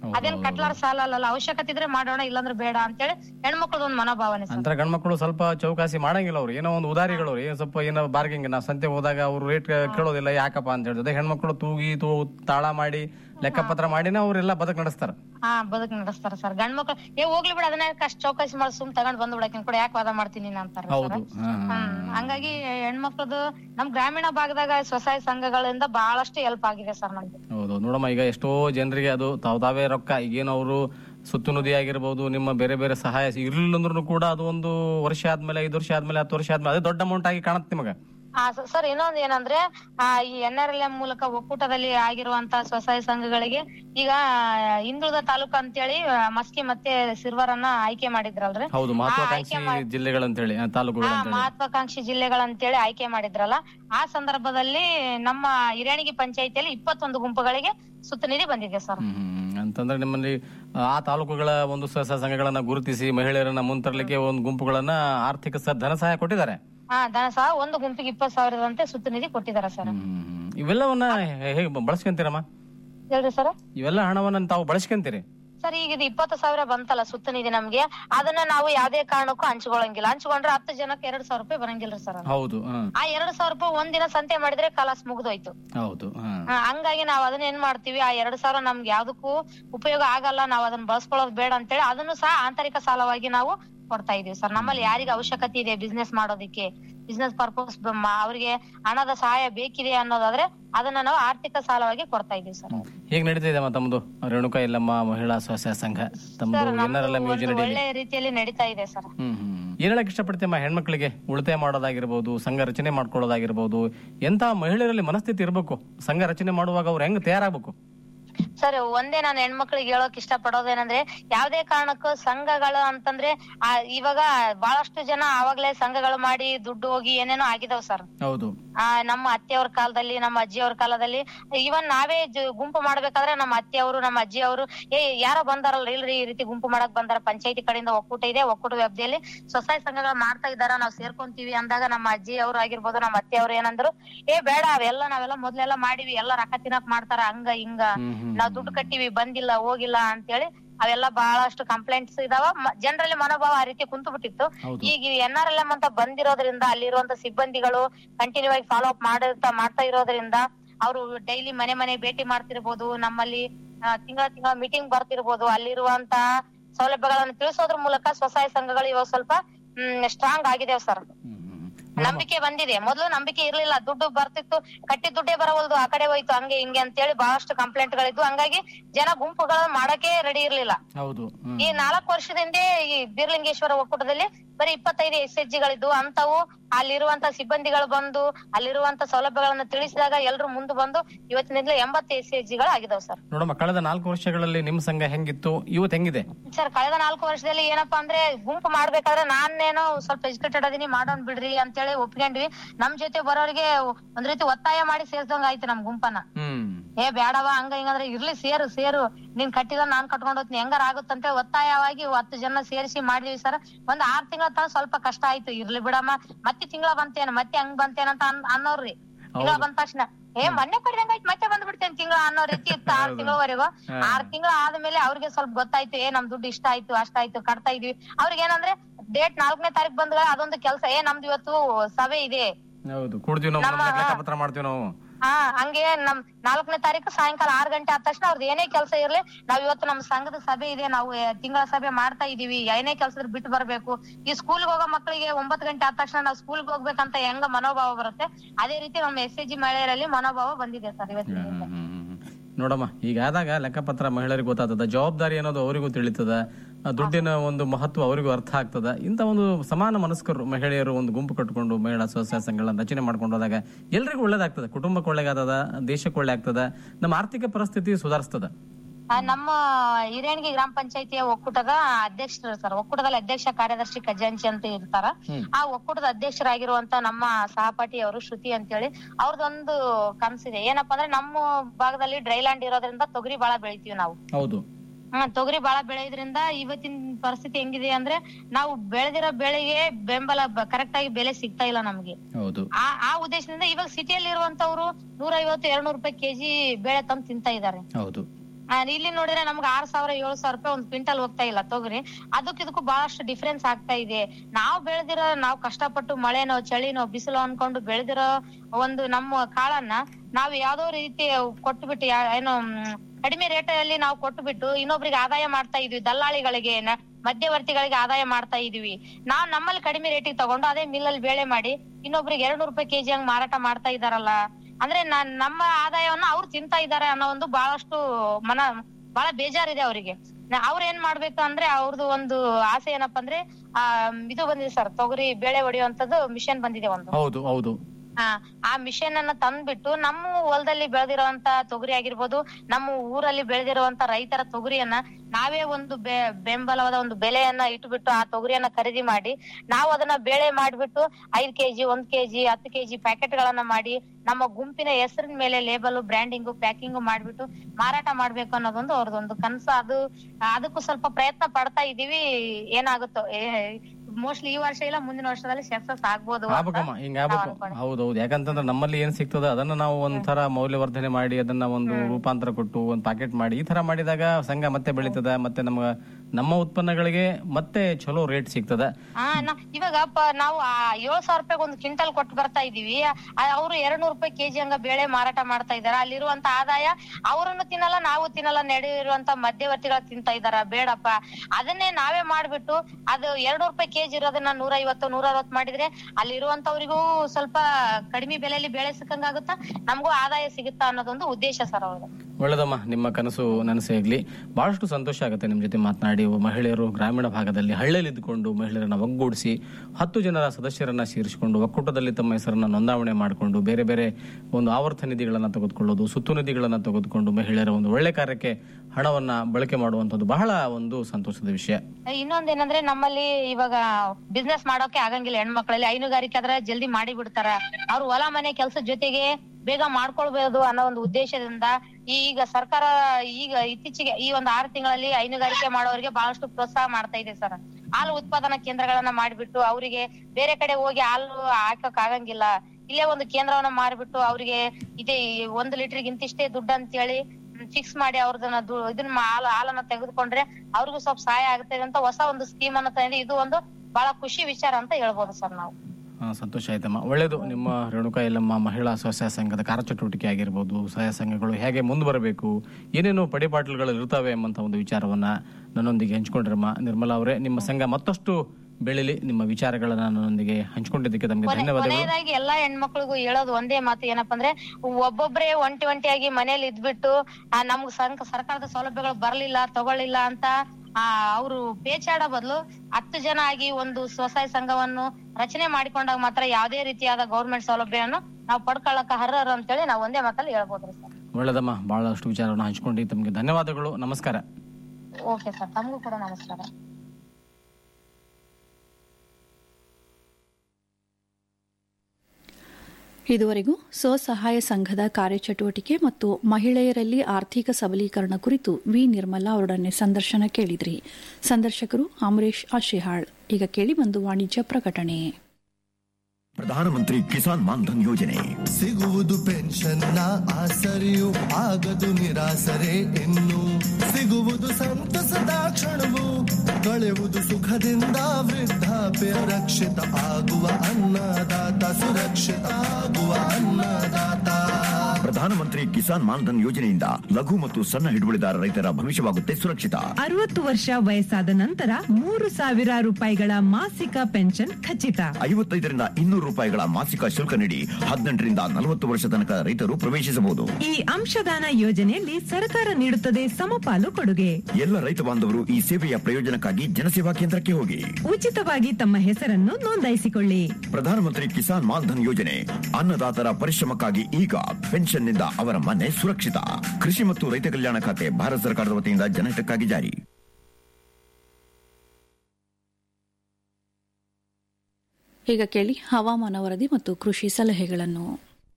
Speaker 11: ಅದೇನ್ ಕಟ್ಲಾರ ಸಾಲ ಅಲ್ಲಲ್ಲ ಅವಶ್ಯಕತೆ ಇದ್ರೆ ಮಾಡೋಣ ಇಲ್ಲಾಂದ್ರೆ ಬೇಡ ಅಂತೇಳಿ ಹೆಣ್ಮಕ್ಳದ್ ಒಂದ್ ಮನೋಭಾವನೆ ಸರ್
Speaker 10: ಅಂತರ ಗಂಡ್ಮಕ್ಳು ಸ್ವಲ್ಪ ಚೌಕಾಸಿ ಮಾಡಂಗಿಲ್ಲ ಅವ್ರು ಏನೋ ಒಂದು ಉದಾರಿಗಳು ಅವ್ರು ಏನ್ ಸ್ವಲ್ಪ ಏನೋ ಬಾರ್ಗಿಂಗ್ ನಾವು ಸಂತೆ ಹೋದಾಗ ಅವ್ರು ರೇಟ್ ಕೇಳೋದಿಲ್ಲ ಯಾಕಪ್ಪ ಅಂತ ಹೇಳಿದ್ರೆ ಹೆಣ್ಮಕ್ಳು ತೂಗಿ ತೂ ತಾಳ ಮಾಡಿ ಲೆಕ್ಕಪತ್ರ ಮಾಡಿನೇ ಅವರೆಲ್ಲ ಬದುಕು ನಡೆಸ್ತಾರ
Speaker 11: ಹಾ ಬದುಕ್ ನಡೆಸ್ತಾರ ಸರ್ ಗಂಡ್ ಮಕ್ಳು ಏ ಹೋಗ್ಲಿ ಬಿಡ ಅದನ್ನ ಕಷ್ಟ ಚೌಕಾಸಿ ಮಾಡಿ ಸುಮ್ ತಗೊಂಡ್ ಬಂದ್ ಬಿಡಕಿನ್ ಕೂಡ ಯಾಕೆ ವಾದ ಮಾಡ್ತೀನಿ ನೀನ್ ಅಂತಾರ
Speaker 10: ಹೌದು ಹಾ, ಹಾ.
Speaker 11: ಹ್ಮ್ ಹಂಗಾಗಿ ಹೆಣ್ಮಕ್ಳದು ನಮ್ ಗ್ರಾಮೀಣ ಭಾಗದಾಗ ಸ್ವಸಹಾಯ ಸಂಘಗಳಿಂದ ಬಹಳಷ್ಟು ಹೆಲ್ಪ್ ಆಗಿದೆ ಸರ್ ನಮ್ಗೆ
Speaker 10: ಹೌದು ನೋಡಮ್ಮ ಈಗ ಎಷ್ಟೋ ಜನರಿಗೆ ಅದು ತಾವ್ ತಾವೇ ರೊಕ್ಕ ಈಗೇನು ಅವರು ಸುತ್ತು ನದಿ ಆಗಿರ್ಬೋದು ನಿಮ್ಮ ಬೇರೆ ಬೇರೆ ಸಹಾಯ ಇರ್ಲಿಲ್ಲ ಅಂದ್ರೂ ಕೂಡ ಅದು ಒಂದು ವರ್ಷ ಆದ್ಮೇಲೆ ಐದು ವರ್ಷ ಆದ್ಮೇಲೆ ಹತ್ತು ವರ್ಷ ಆದ್ಮೇಲೆ ಅದೇ ದೊಡ್ಡ ಅಮೌಂಟ್ ಆಗಿ ಕಾಣುತ್ತೆ ನಿಮಗೆ
Speaker 11: ಆ ಸರ್ ಇನ್ನೊಂದ್ ಏನಂದ್ರೆ ಆ ಈ ಎನ್ ಆರ್ ಎಲ್ ಎಂ ಮೂಲಕ ಒಕ್ಕೂಟದಲ್ಲಿ ಆಗಿರುವಂತ ಸ್ವಸಹಾಯ ಸಂಘಗಳಿಗೆ ಈಗ ಹಿಂದುಳಿದ ತಾಲೂಕು ಅಂತೇಳಿ ಆ, ಮಸ್ಕಿ ಮತ್ತೆ ಸಿರ್ವರನ್ನ ಆಯ್ಕೆ ಮಾಡಿದ್ರಲ್ರಿ
Speaker 10: ಹೌದು ಮಹತ್ವಾಕಾಂಕ್ಷಿ ಜಿಲ್ಲೆಗಳಂತೇಳಿ ಆ,
Speaker 11: ಆ
Speaker 10: ತಾಲೂಕುಗಳಂತೇಳಿ
Speaker 11: ಮಹತ್ವಾಕಾಂಕ್ಷಿ ಜಿಲ್ಲೆಗಳಂತೇಳಿ ಆಯ್ಕೆ ಮಾಡಿದ್ರಲ್ಲ ಆ ಸಂದರ್ಭದಲ್ಲಿ ನಮ್ಮ ಹಿರಿಯಣಗಿ ಪಂಚಾಯತಿಯಲ್ಲಿ ಇಪ್ಪತ್ತೊಂದು ಗುಂಪುಗಳಿಗೆ ಸುತ್ತ ನಿಧಿ ಬಂದಿದೆ ಸರ್
Speaker 10: ಹ್ಮ್. ಅಂತಂದ್ರೆ ನಿಮ್ಮಲ್ಲಿ ಆ ತಾಲೂಕುಗಳ ಒಂದು ಸ್ವಸಹಾಯ ಸಂಘಗಳನ್ನ ಗುರುತಿಸಿ ಮಹಿಳೆಯರನ್ನ ಮುಂತರಲಿಕ್ಕೆ ಒಂದು ಗುಂಪುಗಳನ್ನ ಆರ್ಥಿಕ ಸ- ಧನ ಸಹಾಯ ಕೊಟ್ಟಿದ್ದಾರೆ
Speaker 11: ಹಾ ಧನ ಸಹ ಒಂದು ಗುಂಪಿಗೆ ಇಪ್ಪತ್ ಸಾವಿರದಂತೆ ಸುತ್ತ ನಿಧಿ ಕೊಟ್ಟಿದ್ದಾರೆ ಸರ್
Speaker 10: ಇವೆಲ್ಲವನ್ನ ಹೇ- ಹೇಗೆ ಬಳಸ್ಕೊಂತೀರಮ್ಮ
Speaker 11: ಹೇಳ್ರಿ ಸರ್
Speaker 10: ಇವೆಲ್ಲ ಹಣವನ್ನ ತಾವು ಬಳಸ್ಕೊಂತೀರಿ
Speaker 11: ಸರ್ ಈಗ ಇದು ಇಪ್ಪತ್ತು ಸಾವಿರ ಬಂತಲ್ಲ ಸುತ್ತ ನಿಧಿ ನಮ್ಗೆ ಅದನ್ನ ನಾವು ಯಾವ್ದೇ ಕಾರಣಕ್ಕೂ ಹಂಚ್ಕೊಳಂಗಿಲ್ಲ ಹಂಚ್ಕೊಂಡ್ರೆ ಹತ್ತು ಜನಕ್ಕೆ ಎರಡ್ ಸಾವಿರ ರೂಪಾಯಿ ಬರಂಗಿಲ್ರಿ ಸರ್
Speaker 10: ಹೌದು ಹಾ.
Speaker 11: ಆ ಎರಡ್ ಸಾವಿರ ರೂಪಾಯಿ ಒಂದಿನ ಸಂತೆ ಮಾಡಿದ್ರೆ ಕಲಾಸ್ ಮುಗ್ದೋಯ್ತು
Speaker 10: ಹೌದು ಹಾ.
Speaker 11: ಆ, ಹಂಗಾಗಿ ನಾವ್ ಅದನ್ನ ಏನ್ ಮಾಡ್ತೀವಿ ಆ ಎರಡ್ ಸಾವಿರ ನಮ್ಗೆ ಯಾವ್ದಕ್ಕೂ ಉಪಯೋಗ ಆಗಲ್ಲ ನಾವ್ ಅದನ್ನ ಬಳಸ್ಕೊಳ್ಳೋದು ಬೇಡ ಅಂತೇಳಿ ಅದನ್ನು ಸಹ ಆಂತರಿಕ ಸಾಲವಾಗಿ ನಾವು ಕೊಡ್ತಾ ಇದೀವಿ ಸರ್ ನಮ್ಮಲ್ಲಿ ಯಾರಿಗೆ ಅವಶ್ಯಕತೆ ಇದೆ ಬಿಸ್ನೆಸ್ ಮಾಡೋದಿಕ್ಕೆ ಬಿಸ್ನೆಸ್ ಪರ್ಪಸ್ ಅವ್ರಿಗೆ ಹಣದ ಸಹಾಯ ಬೇಕಿದೆ ಅನ್ನೋದಾದ್ರೆ ಅದನ್ನ ನಾವು ಆರ್ಥಿಕ ಸಾಲವಾಗಿ ಕೊಡ್ತಾ ಇದೀವಿ ಸರ್
Speaker 10: ಹೇಗ್ ನಡೀತಿದೆ ಅಮ್ಮ ತಮ್ಮದು ರೇಣುಕಾ ಇಲ್ಲಮ್ಮ ಮಹಿಳಾ ಸ್ವಸಹಾಯ ಸಂಘ ತಮ್ಮದು
Speaker 11: ಸರ್
Speaker 10: ಎನ್ಆರ್ಎಲ್
Speaker 11: ನಮ್ದು
Speaker 10: ಯೋಜನೆ
Speaker 11: ಒಂದು
Speaker 10: ಅಡಿಯಲ್ಲಿ
Speaker 11: ಒಳ್ಳೆ ರೀತಿಯಲ್ಲಿ ನಡೀತಾ ಇದೆ ಸರ್
Speaker 10: ಹ್ಮ್ ಹ್ಮ್ ಏನ್ ಹೇಳಕ್ ಇಷ್ಟಪಡ್ತೀಯಮ್ಮ ಹೆಣ್ಮಕ್ಳಿಗೆ ಉಳಿತಾಯ ಮಾಡೋದಾಗಿರ್ಬೋದು ಸಂಘ ರಚನೆ ಮಾಡ್ಕೊಳ್ಳೋದಾಗಿರ್ಬೋದು ಎಂತ ಮಹಿಳೆಯರಲ್ಲಿ ಮನಸ್ಥಿತಿ ಇರಬೇಕು ಸಂಘ ರಚನೆ ಮಾಡುವಾಗ ಅವ್ರು ಹೆಂಗ್ ತಯಾರಾಗಬೇಕು
Speaker 11: ಸರ್ ಒಂದೇ ನಾನು ಹೆಣ್ಮಕ್ಳಿಗೆ ಹೇಳೋಕ್ ಇಷ್ಟ ಪಡೋದೇನಂದ್ರೆ ಯಾವ್ದೇ ಕಾರಣಕ್ಕೂ ಸಂಘಗಳು ಅಂತಂದ್ರೆ ಆ, ಇವಾಗ ಬಹಳಷ್ಟು ಜನ ಆವಾಗ್ಲೇ ಸಂಘಗಳು ಮಾಡಿ ದುಡ್ಡು ಹೋಗಿ ಏನೇನೋ ಆಗಿದಾವ್ ಸರ್
Speaker 10: ಹೌದು
Speaker 11: ಆ ನಮ್ಮ ಅತ್ತೆಯವ್ರ ಕಾಲದಲ್ಲಿ ನಮ್ಮ ಅಜ್ಜಿಯವ್ರ ಕಾಲದಲ್ಲಿ ಇವನ್ ನಾವೇ ಜ- ಗುಂಪು ಮಾಡ್ಬೇಕಾದ್ರೆ ನಮ್ಮ ಅತ್ತೆಯವರು ನಮ್ಮ ಅಜ್ಜಿಯವರು ಏ ಯಾರೋ ಬಂದಾರಲ್ಲ ಇಲ್ರಿ ಈ ರೀತಿ ಗುಂಪು ಮಾಡಕ್ ಬಂದಾರ ಪಂಚಾಯತಿ ಕಡೆಯಿಂದ ಒಕ್ಕೂಟ ಇದೆ ಒಕ್ಕೂಟ ವ್ಯಾಪ್ತಿಯಲ್ಲಿ ಸ್ವಸಹಾಯ ಸಂಘಗಳು ಮಾಡ್ತಾ ಇದಾರ ನಾವ್ ಸೇರ್ಕೊಂತೀವಿ ಅಂದಾಗ ನಮ್ಮ ಅಜ್ಜಿ ಅವ್ರು ಆಗಿರ್ಬೋದು ನಮ್ಮ ಅತ್ತೆಯವ್ರು ಏನಂದ್ರು ಏ ಬೇಡ ಅವೆಲ್ಲ ನಾವೆಲ್ಲ ಮೊದ್ಲೆಲ್ಲ ಮಾಡಿವಿ ಎಲ್ಲ ರೊಕ್ಕ ತಿನ್ನಕ್ ಮಾಡ್ತಾರ ಹಂಗ ಹಿಂಗ ನಾವ್ ದುಡ್ಡು ಕಟ್ಟಿವಿ ಬಂದಿಲ್ಲ ಹೋಗಿಲ್ಲ ಅಂತೇಳಿ ಅವೆಲ್ಲ ಬಹಳಷ್ಟು ಕಂಪ್ಲೇಂಟ್ಸ್ ಇದಾವ ಜನರಲ್ಲಿ ಮನೋಭಾವ ಆ ರೀತಿ ಕುಂತು ಬಿಟ್ಟಿತ್ತು
Speaker 10: ಹೌದು.
Speaker 11: ಈಗ ಎನ್ ಆರ್ ಎಲ್ ಎಂ ಅಂತ ಬಂದಿರೋದ್ರಿಂದ ಅಲ್ಲಿರುವಂತ ಸಿಬ್ಬಂದಿಗಳು ಕಂಟಿನ್ಯೂ ಆಗಿ ಫಾಲೋ ಅಪ್ ಮಾಡ್ತಾ ಮಾಡ್ತಾ ಇರೋದ್ರಿಂದ ಅವರು ಡೈಲಿ ಮನೆ ಮನೆ ಭೇಟಿ ಮಾಡ್ತಿರ್ಬೋದು ನಮ್ಮಲ್ಲಿ ತಿಂಗಳ ತಿಂಗಳ ಮೀಟಿಂಗ್ ಬರ್ತಿರ್ಬೋದು ಅಲ್ಲಿರುವಂತ ಸೌಲಭ್ಯಗಳನ್ನು ತಿಳಿಸೋದ್ರ ಮೂಲಕ ಸ್ವಸಹಾಯ ಸಂಘಗಳು ಇವಾಗ ಸ್ವಲ್ಪ ಸ್ಟ್ರಾಂಗ್ ಆಗಿದೆ ಸರ್ ನಂಬಿಕೆ ಬಂದಿದೆ ಮೊದಲು ನಂಬಿಕೆ ಇರ್ಲಿಲ್ಲ ದುಡ್ಡು ಬರ್ತಿತ್ತು ಕಟ್ಟಿ ದುಡ್ಡೇ ಬರವಲ್ದು ಆ ಕಡೆ ಹೋಯ್ತು ಹಂಗೆ ಹಿಂಗೆ ಅಂತೇಳಿ ಬಹಳಷ್ಟು ಕಂಪ್ಲೇಂಟ್ ಗಳಿದ್ವು ಹಂಗಾಗಿ ಜನ ಗುಂಪುಗಳ ಮಾಡಕ್ಕೆ ರೆಡಿ ಇರ್ಲಿಲ್ಲ
Speaker 10: ಹೌದು ಹ್ಮ್.
Speaker 11: ಈ ನಾಲ್ಕು ವರ್ಷದಿಂದ ಈ ಬೀರ್ಲಿಂಗೇಶ್ವರ ಒಕ್ಕೂಟದಲ್ಲಿ ಬರೀ ಇಪ್ಪತ್ತೈದು ಎಸ್ ಎಚ್ ಜಿಗಳಿದ್ವು ಅಂತವು ಅಲ್ಲಿರುವಂತ ಸಿಬ್ಬಂದಿಗಳು ಬಂದು ಅಲ್ಲಿರುವಂತ ಸೌಲಭ್ಯಗಳನ್ನ ತಿಳಿಸಿದಾಗ ಎಲ್ರು ಮುಂದೆ ಬಂದು ಇವತ್ತಿನಿಂದಲೇ ಎಂಬತ್ತು ಎಸ್ ಎಚ್ ಜಿಗಳು ಆಗಿದಾವ್ ಸರ್
Speaker 10: ನೋಡಮ್ಮ ಕಳೆದ ನಾಲ್ಕು ವರ್ಷಗಳಲ್ಲಿ ನಿಮ್ ಸಂಘ ಹೆಂಗಿತ್ತು ಇವತ್ತು ಹೆಂಗಿದೆ
Speaker 11: ಸರ್ ಕಳೆದ ನಾಲ್ಕು ವರ್ಷದಲ್ಲಿ ಏನಪ್ಪಾ ಅಂದ್ರೆ ಗುಂಪು ಮಾಡ್ಬೇಕಾದ್ರೆ ನಾನೇನೋ ಸ್ವಲ್ಪ ಎಜುಕೇಟೆಡ್ ಅದೀನಿ ಮಾಡೋನ್ ಬಿಡ್ರಿ ಅಂತೇಳಿ ಒಪ್ಕೊಂಡ್ವಿ ನಮ್ ಜೊತೆ ಬರೋರಿಗೆ ಒಂದ್ ರೀತಿ ಒತ್ತಾಯ ಮಾಡಿ ಸೇರ್ಸಂಗ ಆಯ್ತು ನಮ್ ಗುಂಪನ್ನ
Speaker 10: ಹ್ಮ್
Speaker 11: ಏ ಬೇಡವ ಹಂಗ ಹಿಂಗಂದ್ರೆ ಇರ್ಲಿ ಸೇರು ಸೇರು ನೀನ್ ಕಟ್ಟಿದ ನಾನ್ ಕಟ್ಕೊಂಡ್ ಹೋಗ್ತೀನಿ ಹೆಂಗಾರ ಆಗುತ್ತಂತೆ ಒತ್ತಾಯವಾಗಿ ಹತ್ತು ಜನ ಸೇರಿಸಿ ಮಾಡಿದ್ವಿ ಸರ್ ಒಂದ್ ಆರ್ ತಿಂಗಳ ತನ ಸ್ವಲ್ಪ ಕಷ್ಟ ಆಯ್ತು ಇರ್ಲಿ ಬಿಡಮ್ಮ ಮತ್ತೆ ತಿಂಗಳ ಬಂತೇನ ಮತ್ತೆ ಹಂಗ್ ಬಂತೇನ ಅಂತ ಅನ್- ಅನ್ನೋರ್ರಿ ತಿಂಗಳ ಬಂದ ತಕ್ಷಣ ಏ ಮೊನ್ನೆ ಕಡಿದಂಗ ಆಯ್ತು ಮತ್ತೆ ಬಂದ್ಬಿಡ್ತೇನೆ ತಿಂಗಳ ಅನ್ನೋ ರೀತಿ ಇತ್ತು ಆರ್ ತಿಂಗಳವರೆಗೂ
Speaker 10: ಹಾ.
Speaker 11: ಆರ್ ತಿಂಗಳ ಆದ್ಮೇಲೆ ಅವ್ರಿಗೆ ಸ್ವಲ್ಪ ಗೊತ್ತಾಯ್ತು ಏ ನಮ್ ದುಡ್ಡು ಇಷ್ಟ ಆಯ್ತು ಅಷ್ಟಾಯ್ತು ಕಟ್ತಾ ಇದೀವಿ ಅವ್ರಿಗೆ ಏನಂದ್ರೆ ಡೇಟ್ ನಾಲ್ಕನೇ ತಾರೀಕು ಬಂದಾಗ ಅದೊಂದು ಕೆಲಸ ಏ ನಮ್ದು ಇವತ್ತು ಸಭೆ ಇದೆ
Speaker 10: ಹೌದು ಕೂಡ್ತೀವಿ ನಾವು
Speaker 11: ನಮ್ಮ-
Speaker 10: ಲೆಕ್ಕಪತ್ರ ಮಾಡ್ತೀವಿ ನಾವು
Speaker 11: ಹಾ ಹಂಗೆ ನಮ್ ನಾಲ್ಕನೇ ತಾರೀಕು ಸಾಯಂಕಾಲ ಆರ್ ಗಂಟೆ ಆದ ತಕ್ಷಣ ಅವ್ರದ್ದು ಏನೇ ಕೆಲಸ ಇರ್ಲಿ ನಾವ್ ಇವತ್ತು ನಮ್ ಸಂಘದ ಸಭೆ ಇದೆ ನಾವು ತಿಂಗಳ ಸಭೆ ಮಾಡ್ತಾ ಇದೀವಿ ಏನೇ ಕೆಲಸ ಬಿಟ್ಟು ಬರ್ಬೇಕು ಈ ಸ್ಕೂಲ್ಗೆ ಹೋಗೋ ಮಕ್ಕಳಿಗೆ ಒಂಬತ್ತು ಗಂಟೆ ಆದ ತಕ್ಷಣ ನಾವು ಸ್ಕೂಲ್ಗೆ ಹೋಗ್ಬೇಕಂತ ಹೆಂಗ ಮನೋಭಾವ ಬರುತ್ತೆ ಅದೇ ರೀತಿ ನಮ್ಮ ಎಸ್ ಎಸ್ ಜಿ ಮಹಿಳೆಯರಲ್ಲಿ ಮನೋಭಾವ ಬಂದಿದೆ ಸರ್ ಇವತ್ತಿನ
Speaker 10: ನೋಡಮ್ಮ ಈಗ ಆದಾಗ ಲೆಕ್ಕಪತ್ರ ಮಹಿಳೆಯರಿಗೆ ಗೊತ್ತಾಗ್ತದ ಜವಾಬ್ದಾರಿ ಅನ್ನೋದು ಅವರಿಗೂ ತಿಳಿತದ ಆ ದುಡ್ಡಿನ ಒಂದು ಮಹತ್ವ ಅವರಿಗೂ ಅರ್ಥ ಆಗ್ತದ ಇಂಥ ಒಂದು ಸಮಾನ ಮನಸ್ಕರು ಮಹಿಳೆಯರು ಒಂದು ಗುಂಪು ಕಟ್ಟಿಕೊಂಡು ಮಹಿಳಾ ಸ್ವಸಹಾಯ ಸಂಘಗಳನ್ನ ರಚನೆ ಮಾಡ್ಕೊಂಡು ಹೋದಾಗ ಎಲ್ರಿಗೂ ಒಳ್ಳೇದಾಗ್ತದ ಕುಟುಂಬಕ್ಕೆ ಒಳ್ಳೇದಾಗ್ತದ ದೇಶಕ್ಕೆ ಒಳ್ಳೆ ಆಗ್ತದ ನಮ್ಮ ಆರ್ಥಿಕ ಪರಿಸ್ಥಿತಿ ಸುಧಾರಿಸ್ತದ
Speaker 11: ಆ, ನಮ್ಮ ಹಿರೇಣಗಿ ಗ್ರಾಮ ಪಂಚಾಯತಿಯ ಒಕ್ಕೂಟದ ಅಧ್ಯಕ್ಷರು ಸರ್ ಒಕ್ಕೂಟದಲ್ಲಿ ಅಧ್ಯಕ್ಷ ಕಾರ್ಯದರ್ಶಿ ಖಜಾಂಚಿ ಅಂತ ಇರ್ತಾರ ಆ ಒಕ್ಕೂಟದ ಅಧ್ಯಕ್ಷರಾಗಿರುವಂತ ನಮ್ಮ ಸಹಪಾಠಿ ಅವರು ಶ್ರುತಿ ಅಂತೇಳಿ ಅವ್ರದೊಂದು ಕನ್ಸಿದೆ ಏನಪ್ಪಾ ಅಂದ್ರೆ ನಮ್ಮ ಭಾಗದಲ್ಲಿ ಡ್ರೈ ಲ್ಯಾಂಡ್ ಇರೋದ್ರಿಂದ ತೊಗರಿ ಬಾಳ ಬೆಳಿತೀವಿ ನಾವು
Speaker 10: ಹೌದು
Speaker 11: ಹ್ಮ್ ತೊಗರಿ ಬಾಳ ಬೆಳೆಯೋದ್ರಿಂದ ಇವತ್ತಿನ ಪರಿಸ್ಥಿತಿ ಹೆಂಗಿದೆ ಅಂದ್ರೆ ನಾವು ಬೆಳೆದಿರೋ ಬೆಳೆಗೆ ಬೆಂಬಲ ಕರೆಕ್ಟ್ ಆಗಿ ಬೆಲೆ ಸಿಗ್ತಾ ಇಲ್ಲ ನಮ್ಗೆ
Speaker 10: ಹೌದು
Speaker 11: ಆ ಆ ಉದ್ದೇಶದಿಂದ ಇವಾಗ ಸಿಟಿಯಲ್ಲಿ ಇರುವಂತವ್ರು ನೂರ ಐವತ್ತು ಎರಡ್ ನೂರು ರೂಪಾಯಿ ಕೆಜಿ ಬೆಳೆ ತಂದು ತಿಂತಾ ಇದಾರೆ
Speaker 10: ಹೌದು
Speaker 11: ಆ, ಇಲ್ಲಿ ನೋಡಿದ್ರೆ ನಮ್ಗೆ ಆರ್ ಸಾವಿರ ಏಳು ಸಾವಿರ ರೂಪಾಯಿ ಒಂದ್ ಕ್ವಿಂಟಲ್ ಹೋಗ್ತಾ ಇಲ್ಲ ತೊಗರಿ ಅದಕ್ಕೆ ಇದಕ್ಕೂ ಬಹಳಷ್ಟು ಡಿಫ್ರೆನ್ಸ್ ಆಗ್ತಾ ಇದೆ ನಾವು ಬೆಳೆದಿರೋ ನಾವು ಕಷ್ಟಪಟ್ಟು ಮಳೆನೋ ಚಳಿನೋ ಬಿಸಿಲು ಅನ್ಕೊಂಡು ಬೆಳೆದಿರೋ ಒಂದು ನಮ್ಮ ಕಾಳನ್ನ ನಾವು ಯಾವ್ದೋ ರೀತಿ ಕೊಟ್ಬಿಟ್ಟು ಯಾ- ಏನು ಮ್, ಕಡಿಮೆ ರೇಟಲ್ಲಿ ನಾವು ಕೊಟ್ಬಿಟ್ಟು ಇನ್ನೊಬ್ರಿಗೆ ಆದಾಯ ಮಾಡ್ತಾ ಇದ್ವಿ ದಲ್ಲಾಳಿಗಳಿಗೆ ನ- ಮಧ್ಯವರ್ತಿಗಳಿಗೆ ಆದಾಯ ಮಾಡ್ತಾ ಇದೀವಿ ನಾವ್ ನಮ್ಮಲ್ಲಿ ಕಡಿಮೆ ರೇಟಿಗೆ ತಗೊಂಡು ಅದೇ ಮಿಲ್ಲಲ್ಲಿ ಬೇಳೆ ಮಾಡಿ ಇನ್ನೊಬ್ರಿಗೆ ಎರಡ್ ನೂರು ರೂಪಾಯಿ ಕೆಜಿ ಹಂಗ್ ಮಾರಾಟ ಮಾಡ್ತಾ ಇದಾರಲ್ಲ ಅಂದ್ರೆ ನಾನ್ ನಮ್ಮ ಆದಾಯವನ್ನ ಅವ್ರು ತಿಂತಾ ಇದಾರೆ ಅನ್ನೋ ಒಂದು ಬಹಳಷ್ಟು ಮನ ಬಹಳ ಬೇಜಾರಿದೆ ಅವರಿಗೆ ಅವ್ರ ಏನ್ ಮಾಡ್ಬೇಕು ಅಂದ್ರೆ ಅವ್ರದ್ದು ಒಂದು ಆಸೆ ಏನಪ್ಪಾ ಅಂದ್ರೆ ಆ ಇದು ಬಂದಿದೆ ಸರ್ ತೊಗರಿ ಬೇಳೆ ಹೊಡೆಯುವಂತದ್ದು ಮಿಷನ್ ಬಂದಿದೆ ಒಂದು
Speaker 10: ಹೌದು ಹೌದು
Speaker 11: ಆ ಆ ಮಿಷನ್ ಅನ್ನ ತಂದ್ಬಿಟ್ಟು ನಮ್ಮ ಹೊಲದಲ್ಲಿ ಬೆಳೆದಿರುವಂತ ತೊಗರಿ ಆಗಿರ್ಬೋದು ನಮ್ಮ ಊರಲ್ಲಿ ಬೆಳೆದಿರುವಂತ ರೈತರ ತೊಗರಿಯನ್ನ ನಾವೇ ಒಂದು ಬೆ- ಬೆಂಬಲವಾದ ಒಂದು ಬೆಲೆಯನ್ನ ಇಟ್ಬಿಟ್ಟು ಆ ತೊಗರಿಯನ್ನ ಖರೀದಿ ಮಾಡಿ ನಾವು ಅದನ್ನ ಬೇಳೆ ಮಾಡ್ಬಿಟ್ಟು ಐದ್ ಕೆಜಿ ಒಂದ್ ಕೆಜಿ ಹತ್ತು ಕೆಜಿ ಪ್ಯಾಕೆಟ್ ಗಳನ್ನ ಮಾಡಿ ನಮ್ಮ ಗುಂಪಿನ ಹೆಸರಿನ ಮೇಲೆ ಲೇಬಲ್ ಬ್ರ್ಯಾಂಡಿಂಗ್ ಪ್ಯಾಕಿಂಗ್ ಮಾಡ್ಬಿಟ್ಟು ಮಾರಾಟ ಮಾಡ್ಬೇಕು ಅನ್ನೋದೊಂದು ಅವ್ರದೊಂದು ಕನ್ಸು ಅದು ಅದಕ್ಕೂ ಸ್ವಲ್ಪ ಪ್ರಯತ್ನ ಪಡ್ತಾ ಇದೀವಿ ಏನಾಗುತ್ತೋ ಮೋಸ್ಟ್ಲಿ ಈ ವರ್ಷ ಇಲ್ಲ ಮುಂದಿನ ವರ್ಷದಲ್ಲಿ ಸಕ್ಸಸ್ ಆಗ್ಬೋದು ಅಂತ
Speaker 10: ಆಗ್ಬೇಕಮ್ಮ ಹಿಂಗ
Speaker 11: ನಾವ್
Speaker 10: ಆಗ್ಬೇಕು
Speaker 11: ಅನ್ಕೊಂಡಿದ್ದೀವಿ.
Speaker 10: ಹೌದೌದು ಯಾಕಂತಂದ್ರೆ ನಮ್ಮಲ್ಲಿ ಏನ್ ಸಿಗ್ತದ ಅದನ್ನ ನಾವು ಒಂಥರ ಮೌಲ್ಯವರ್ಧನೆ ಮಾಡಿ ಅದನ್ನ ಒಂದು ರೂಪಾಂತರ ಕೊಟ್ಟು ಒಂದು ಪ್ಯಾಕೆಟ್ ಮಾಡಿ ಈ ತರ ಮಾಡಿದಾಗ ಸಂಘ ಮತ್ತೆ ಬೆಳೀತದ ಮತ್ತೆ ನಮ್ಮ ನಮ್ಮ ಉತ್ಪನ್ನಗಳಿಗೆ ಮತ್ತೆ ಚಲೋ ರೇಟ್ ಸಿಗ್ತದ
Speaker 11: ಆ ನಾ- ಇವಾಗ ಪ- ನಾವು ಆ ಏಳ್ ಸಾವಿರ ರೂಪಾಯಿ ಒಂದು ಕ್ವಿಂಟಲ್ ಕೊಟ್ಟು ಬರ್ತಾ ಇದೀವಿ ಅವರು ಎರಡ್ ನೂರು ರೂಪಾಯಿ ಕೆಜಿ ಹಂಗ ಬೇಳೆ ಮಾರಾಟ ಮಾಡ್ತಾ ಇದಾರೆ ಅಲ್ಲಿರುವಂತ ಆದಾಯ ಅವರನ್ನು ತಿನ್ನಲ್ಲ ನಾವು ತಿನ್ನಲ್ಲ ನಡೆಯಿರುವಂತ ಮಧ್ಯವರ್ತಿಗಳು ತಿಂತಾ ಇದಾರ ಬೇಡಪ್ಪ ಅದನ್ನೇ ನಾವೇ ಮಾಡ್ಬಿಟ್ಟು ಅದು ಎರಡ್ ನೂರು ರೂಪಾಯಿ ಕೆಜಿ ಇರೋದನ್ನ ನೂರ ಐವತ್ತು ನೂರ ಅರವತ್ತು ಮಾಡಿದ್ರೆ ಅಲ್ಲಿರುವಂತವ್ರಿಗೂ ಸ್ವಲ್ಪ ಕಡಿಮೆ ಬೆಲೆಯಲ್ಲಿ ಬೇಳೆ ಸಿಕ್ಕಂಗಾಗುತ್ತಾ ನಮಗೂ ಆದಾಯ ಸಿಗುತ್ತಾ ಅನ್ನೋದೊಂದು ಉದ್ದೇಶ ಸರ್ ಅವ್ರದ್ದು
Speaker 10: ಒಳ್ಳೆದಮ್ಮ ನಿಮ್ಮ ಕನಸು ನನಸೇ ಆಗ್ಲಿ ಬಹಳಷ್ಟು ಸಂತೋಷ ಆಗುತ್ತೆ ನಿಮ್ ಜೊತೆ ಮಾತನಾಡಿ ಮಹಿಳೆಯರು ಗ್ರಾಮೀಣ ಭಾಗದಲ್ಲಿ ಹಳ್ಳಿಯಲ್ಲಿ ಇದ್ದುಕೊಂಡು ಮಹಿಳೆಯರನ್ನ ಒಗ್ಗೂಡಿಸಿ ಹತ್ತು ಜನರ ಸದಸ್ಯರನ್ನ ಸೇರಿಸಿಕೊಂಡು ಒಕ್ಕೂಟದಲ್ಲಿ ತಮ್ಮ ಹೆಸರನ್ನ ನೋಂದಾವಣೆ ಮಾಡಿಕೊಂಡು ಬೇರೆ ಬೇರೆ ಒಂದು ಆವರ್ತ ನಿಧಿಗಳನ್ನ ತೆಗೆದುಕೊಳ್ಳೋದು ಸುತ್ತು ನಿಧಿಗಳನ್ನ ತೆಗೆದುಕೊಂಡು ಮಹಿಳೆಯರ ಒಂದು ಒಳ್ಳೆ ಕಾರ್ಯಕ್ಕೆ ಹಣವನ್ನ ಬಳಕೆ ಮಾಡುವಂತದ್ದು ಬಹಳ ಒಂದು ಸಂತೋಷದ ವಿಷಯ
Speaker 11: ಇನ್ನೊಂದೇನಂದ್ರೆ ನಮ್ಮಲ್ಲಿ ಇವಾಗ ಬಿಸ್ನೆಸ್ ಮಾಡೋಕೆ ಆಗಂಗಿಲ್ಲ ಹೆಣ್ಮಕ್ಳಲ್ಲಿ ಹೈನುಗಾರಿಕೆ ಆದ್ರೆ ಜಲ್ದಿ ಮಾಡಿ ಬಿಡ್ತಾರ ಅವ್ರು ಹೊಲ ಮನೆ ಕೆಲ್ಸದ ಜೊತೆಗೆ ಬೇಗ ಮಾಡ್ಕೊಳ್ಬಹುದು ಅನ್ನೋ ಒಂದು ಉದ್ದೇಶದಿಂದ ಈಗ ಸರ್ಕಾರ ಈಗ ಇತ್ತೀಚೆಗೆ ಈ ಒಂದು ಆರು ತಿಂಗಳಲ್ಲಿ ಹೈನುಗಾರಿಕೆ ಮಾಡೋರಿಗೆ ಬಹಳಷ್ಟು ಪ್ರೋತ್ಸಾಹ ಮಾಡ್ತಾ ಇದೆ ಸರ್ ಹಾಲು ಉತ್ಪಾದನಾ ಕೇಂದ್ರಗಳನ್ನ ಮಾಡಿಬಿಟ್ಟು ಅವರಿಗೆ ಬೇರೆ ಕಡೆ ಹೋಗಿ ಹಾಲು ಹಾಕಕ್ ಆಗಂಗಿಲ್ಲ ಇಲ್ಲೇ ಒಂದು ಕೇಂದ್ರವನ್ನ ಮಾಡಿಬಿಟ್ಟು ಅವರಿಗೆ ಇದೆ ಈ ಒಂದು ಲೀಟರ್ಗೆ ಇಂತಿಷ್ಟೇ ದುಡ್ಡು ಅಂತ ಹೇಳಿ ಫಿಕ್ಸ್ ಮಾಡಿ ಅವ್ರದನ್ನ ದು- ಇದನ್ನ ಮಾ- ಹಾಲು ಹಾಲನ್ನ ತೆಗೆದುಕೊಂಡ್ರೆ ಅವ್ರಿಗೂ ಸ್ವಲ್ಪ ಸಹಾಯ ಆಗುತ್ತೆ ಅಂತ ಹೊಸ ಒಂದು ಸ್ಕೀಮ್ ಅನ್ನ ತಂದ್ರೆ ಇದು ಒಂದು ಬಹಳ ಖುಷಿ ವಿಚಾರ ಅಂತ ಹೇಳ್ಬೋದು ಸರ್ ನಾವು
Speaker 10: ಆ, ಸಂತೋಷ ಆಯ್ತಮ್ಮ ಒಳ್ಳೇದು ನಿಮ್ಮ ರೇಣುಕಾ ಯಲ್ಲಮ್ಮ ಮಹಿಳಾ ಸ್ವಸಹಾಯ ಸಂಘದ ಕಾರ್ಯಚಟುವಟಿಕೆ ಆಗಿರ್ಬೋದು ಸಹಾಯ ಸಂಘಗಳು ಹೇಗೆ ಮುಂದೆ ಬರಬೇಕು ಏನೇನು ಪಡಿಪಾಟ್ಲುಗಳು ಇರ್ತವೆ ಎಂಬಂತ ಒಂದು ವಿಚಾರವನ್ನ ನನ್ನೊಂದಿಗೆ ಹಂಚ್ಕೊಂಡ್ರಮ್ಮ ನಿರ್ಮಲಾ ಅವರೇ ನಿಮ್ಮ ಸಂಘ ಮತ್ತಷ್ಟು ಬೆಳಿಲಿ ನಿಮ್ಮ ವಿಚಾರಗಳನ್ನ ನನ್ನೊಂದಿಗೆ ಹಂಚ್ಕೊಂಡಿದ್ದಕ್ಕೆ ತಮಗೆ
Speaker 11: ಕೊನೆ-
Speaker 10: ಧನ್ಯವಾದಗಳು
Speaker 11: ಕೊನೆಯದಾಗಿ ಎಲ್ಲಾ ಹೆಣ್ಮಕ್ಳಿಗೂ ಹೇಳೋದು ಒಂದೇ ಮಾತು ಏನಪ್ಪಾ ಅಂದ್ರೆ ಒಬ್ಬೊಬ್ರೇ ಒಂಟಿ ಒಂಟಿಯಾಗಿ ಮನೇಲಿ ಇದ್ಬಿಟ್ಟು ಆ, ನಮ್ಗ್ ಸಂಕ ಸರ್ಕಾರದ ಸೌಲಭ್ಯಗಳು ಬರ್ಲಿಲ್ಲ ತಗೊಳ್ಳಿಲ್ಲ ಅಂತ ಆ ಅವರು ಪೇಚಾಡೋ ಬದಲು ಹತ್ತು ಜನ ಆಗಿ ಒಂದು ಸ್ವಸಹಾಯ ಸಂಘವನ್ನು ರಚನೆ ಮಾಡಿಕೊಂಡಾಗ ಮಾತ್ರ ಯಾವುದೇ ರೀತಿಯಾದ ಗೌರ್ಮೆಂಟ್ ಸೌಲಭ್ಯವನ್ನು ನಾವು ಪಡ್ಕೊಳ್ಳಕ ಅರ್ಹರು ಅಂತೇಳಿ ನಾವು ಒಂದೇ ಮಾತಲ್ಲಿ ಹೇಳ್ಬೋದ್ರಿ ಸರ್
Speaker 10: ಒಳ್ಳೆದಮ್ಮ ಬಹಳಷ್ಟು ವಿಚಾರವನ್ನು ಹಂಚ್ಕೊಂಡು ತಮಗೆ ಧನ್ಯವಾದಗಳು ನಮಸ್ಕಾರ
Speaker 11: ಓಕೆ ಸರ್ ತಮಗೂ ಕೂಡ ನಮಸ್ಕಾರ
Speaker 2: ಇದುವರೆಗೂ ಸ್ವಸಹಾಯ ಸಂಘದ ಕಾರ್ಯಚಟುವಟಿಕೆ ಮತ್ತು ಮಹಿಳೆಯರಲ್ಲಿ ಆರ್ಥಿಕ ಸಬಲೀಕರಣ ಕುರಿತು ವಿ ನಿರ್ಮಲಾ ಅವರೊಡನೆ ಸಂದರ್ಶನ ಕೇಳಿದ್ರಿ ಸಂದರ್ಶಕರು ಅಮರೇಶ್ ಆಶಿಹಾಳ್ ಈಗ ಕೇಳಿ ಒಂದು ವಾಣಿಜ್ಯ ಪ್ರಕಟಣೆ
Speaker 12: ಪ್ರಧಾನಮಂತ್ರಿ ಕಿಸಾನ್ ಮಾನ್ಧನ್ ಯೋಜನೆ
Speaker 13: ಸಿಗುವುದು ಪೆನ್ಷನ್ನ ಆಸರೆಯು ಆಗದು ನಿರಾಸರೆ ಇನ್ನು ಸಿಗುವುದು ಸಂತಸದ ಕ್ಷಣವು ಕಳೆಯುವುದು ಸುಖದಿಂದ ವೃದ್ಧಾಪ್ಯ ರಕ್ಷಿತ ಆಗುವ ಅನ್ನದಾತ ಸುರಕ್ಷಿತ ಆಗುವ ಅನ್ನದಾತ
Speaker 12: ಪ್ರಧಾನಮಂತ್ರಿ ಕಿಸಾನ್ ಮಾನ್ಧನ್ ಯೋಜನೆಯಿಂದ ಲಘು ಮತ್ತು ಸಣ್ಣ ಹಿಡುವಳಿದಾರ ರೈತರ ಭವಿಷ್ಯವಾಗುತ್ತೆ ಸುರಕ್ಷಿತ
Speaker 14: ಅರವತ್ತು ವರ್ಷ ವಯಸ್ಸಾದ ನಂತರ ಮೂರು ಸಾವಿರ ರೂಪಾಯಿಗಳ ಮಾಸಿಕ ಪೆನ್ಷನ್ ಖಚಿತ
Speaker 12: ಐವತ್ತೈದರಿಂದ ಇನ್ನೂರು ರೂಪಾಯಿಗಳ ಮಾಸಿಕ ಶುಲ್ಕ ನೀಡಿ ಹದಿನೆಂಟರಿಂದ ನಲವತ್ತು ವರ್ಷ ತನಕ ರೈತರು ಪ್ರವೇಶಿಸಬಹುದು
Speaker 14: ಈ ಅಂಶದಾನ ಯೋಜನೆಯಲ್ಲಿ ಸರ್ಕಾರ ನೀಡುತ್ತದೆ ಸಮಪಾಲು ಕೊಡುಗೆ
Speaker 12: ಎಲ್ಲ ರೈತ ಬಾಂಧವರು ಈ ಸೇವೆಯ ಪ್ರಯೋಜನಕ್ಕಾಗಿ ಜನಸೇವಾ ಕೇಂದ್ರಕ್ಕೆ ಹೋಗಿ
Speaker 14: ಉಚಿತವಾಗಿ ತಮ್ಮ ಹೆಸರನ್ನು ನೋಂದಾಯಿಸಿಕೊಳ್ಳಿ
Speaker 12: ಪ್ರಧಾನಮಂತ್ರಿ ಕಿಸಾನ್ ಮಾನ್ಧನ್ ಯೋಜನೆ ಅನ್ನದಾತರ ಪರಿಶ್ರಮಕ್ಕಾಗಿ ಈಗ ಪೆನ್ಷನ್ನಿಂದ ಅವರ ಮನೆ ಸುರಕ್ಷಿತ ಕೃಷಿ ಮತ್ತು ರೈತ ಕಲ್ಯಾಣ ಖಾತೆ ಭಾರತ ಸರ್ಕಾರದ ವತಿಯಿಂದ ಜನಹಿತಕ್ಕಾಗಿ ಜಾರಿ
Speaker 2: ಈಗ ಕೇಳಿ ಹವಾಮಾನ ವರದಿ ಮತ್ತು ಕೃಷಿ ಸಲಹೆಗಳನ್ನು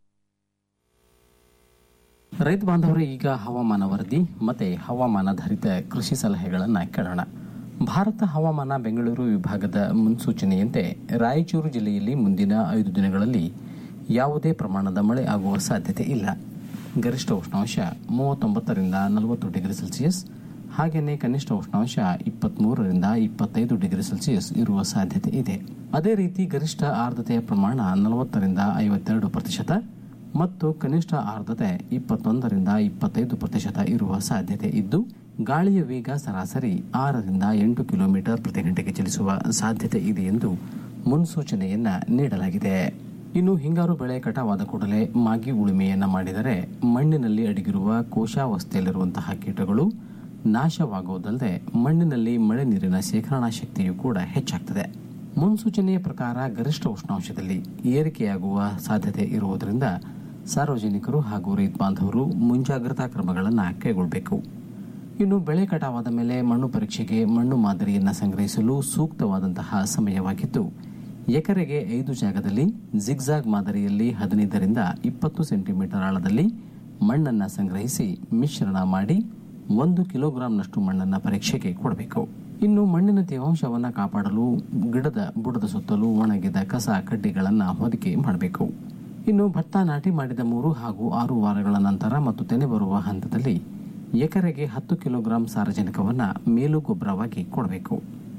Speaker 10: ರೈತ ಬಾಂಧವರು ಈಗ ಹವಾಮಾನ ವರದಿ ಮತ್ತೆ ಹವಾಮಾನಾಧಾರಿತ ಕೃಷಿ ಸಲಹೆಗಳನ್ನು ಕೇಳೋಣ ಭಾರತ ಹವಾಮಾನ ಬೆಂಗಳೂರು ವಿಭಾಗದ ಮುನ್ಸೂಚನೆಯಂತೆ ರಾಯಚೂರು ಜಿಲ್ಲೆಯಲ್ಲಿ ಮುಂದಿನ ಐದು ದಿನಗಳಲ್ಲಿ ಯಾವುದೇ ಪ್ರಮಾಣದ ಮಳೆ ಆಗುವ ಸಾಧ್ಯತೆ ಇಲ್ಲ ಗರಿಷ್ಠ ಉಷ್ಣಾಂಶ ಮೂವತ್ತೊಂಬತ್ತರಿಂದ ನಲವತ್ತು ಡಿಗ್ರಿ ಸೆಲ್ಸಿಯಸ್ ಹಾಗೆಯೇ ಕನಿಷ್ಠ ಉಷ್ಣಾಂಶ ಇಪ್ಪತ್ಮೂರರಿಂದ ಇಪ್ಪತ್ತೈದು ಡಿಗ್ರಿ ಸೆಲ್ಸಿಯಸ್ ಇರುವ ಸಾಧ್ಯತೆ ಇದೆ ಅದೇ ರೀತಿ ಗರಿಷ್ಠ ಆರ್ದ್ರತೆಯ ಪ್ರಮಾಣ ನಲವತ್ತರಿಂದ ಐವತ್ತೆರಡು ಪ್ರತಿಶತ ಮತ್ತು ಕನಿಷ್ಠ ಆರ್ದ್ರತೆ ಇಪ್ಪತ್ತೊಂದರಿಂದ ಇಪ್ಪತ್ತೈದು ಪ್ರತಿಶತ ಇರುವ ಸಾಧ್ಯತೆ ಇದ್ದು ಗಾಳಿಯ ವೇಗ ಸರಾಸರಿ ಆರರಿಂದ ಎಂಟು ಕಿಲೋಮೀಟರ್ ಪ್ರತಿ ಗಂಟೆಗೆ ಚಲಿಸುವ ಸಾಧ್ಯತೆ ಇದೆ ಎಂದು ಮುನ್ಸೂಚನೆಯನ್ನ ನೀಡಲಾಗಿದೆ ಇನ್ನು ಹಿಂಗಾರು ಬೆಳೆ ಕಟಾವಾದ ಕೂಡಲೇ ಮಾಗಿ ಉಳುಮೆಯನ್ನ ಮಾಡಿದರೆ ಮಣ್ಣಿನಲ್ಲಿ ಅಡಗಿರುವ ಕೋಶಾವಸ್ಥೆಯಲ್ಲಿರುವಂತಹ ಕೀಟಗಳು ನಾಶವಾಗುವುದಲ್ಲದೆ ಮಣ್ಣಿನಲ್ಲಿ ಮಳೆ ನೀರಿನ ಶೇಖರಣಾ ಶಕ್ತಿಯೂ ಕೂಡ ಹೆಚ್ಚಾಗ್ತದೆ ಮುನ್ಸೂಚನೆಯ ಪ್ರಕಾರ ಗರಿಷ್ಠ ಉಷ್ಣಾಂಶದಲ್ಲಿ ಏರಿಕೆಯಾಗುವ ಸಾಧ್ಯತೆ ಇರುವುದರಿಂದ ಸಾರ್ವಜನಿಕರು ಹಾಗೂ ರೈತ ಬಾಂಧವರು ಮುಂಜಾಗ್ರತಾ ಕ್ರಮಗಳನ್ನು ಕೈಗೊಳ್ಳಬೇಕು ಇನ್ನು ಬೆಳೆ ಕಟಾವಾದ ಮೇಲೆ ಮಣ್ಣು ಪರೀಕ್ಷೆಗೆ ಮಣ್ಣು ಮಾದರಿಯನ್ನು ಸಂಗ್ರಹಿಸಲು ಸೂಕ್ತವಾದಂತಹ ಸಮಯವಾಗಿದ್ದು ಎಕರೆಗೆ ಐದು ಜಾಗದಲ್ಲಿ ಜಿಗ್ಜಾಗ್ ಮಾದರಿಯಲ್ಲಿ ಹದಿನೈದರಿಂದ ಇಪ್ಪತ್ತು ಸೆಂಟಿಮೀಟರ್ ಆಳದಲ್ಲಿ ಮಣ್ಣನ್ನು ಸಂಗ್ರಹಿಸಿ ಮಿಶ್ರಣ ಮಾಡಿ ಒಂದು ಕಿಲೋಗ್ರಾಂನಷ್ಟು ಮಣ್ಣನ್ನು ಪರೀಕ್ಷೆಗೆ ಕೊಡಬೇಕು ಇನ್ನು ಮಣ್ಣಿನ ತೇವಾಂಶವನ್ನು ಕಾಪಾಡಲು ಗಿಡದ ಬುಡದ ಸುತ್ತಲೂ ಒಣಗಿದ ಕಸ ಕಡ್ಡಿಗಳನ್ನು ಹೊದಿಕೆ ಮಾಡಬೇಕು ಇನ್ನು ಭತ್ತ ನಾಟಿ ಮಾಡಿದ ಮೂರು ಹಾಗೂ ಆರು ವಾರಗಳ ನಂತರ ಮತ್ತು ತೆನೆ ಬರುವ ಹಂತದಲ್ಲಿ ಎಕರೆಗೆ ಹತ್ತು ಕಿಲೋಗ್ರಾಂ ಸಾರಜನಕವನ್ನು ಮೇಲು ಗೊಬ್ಬರವಾಗಿ ಕೊಡಬೇಕು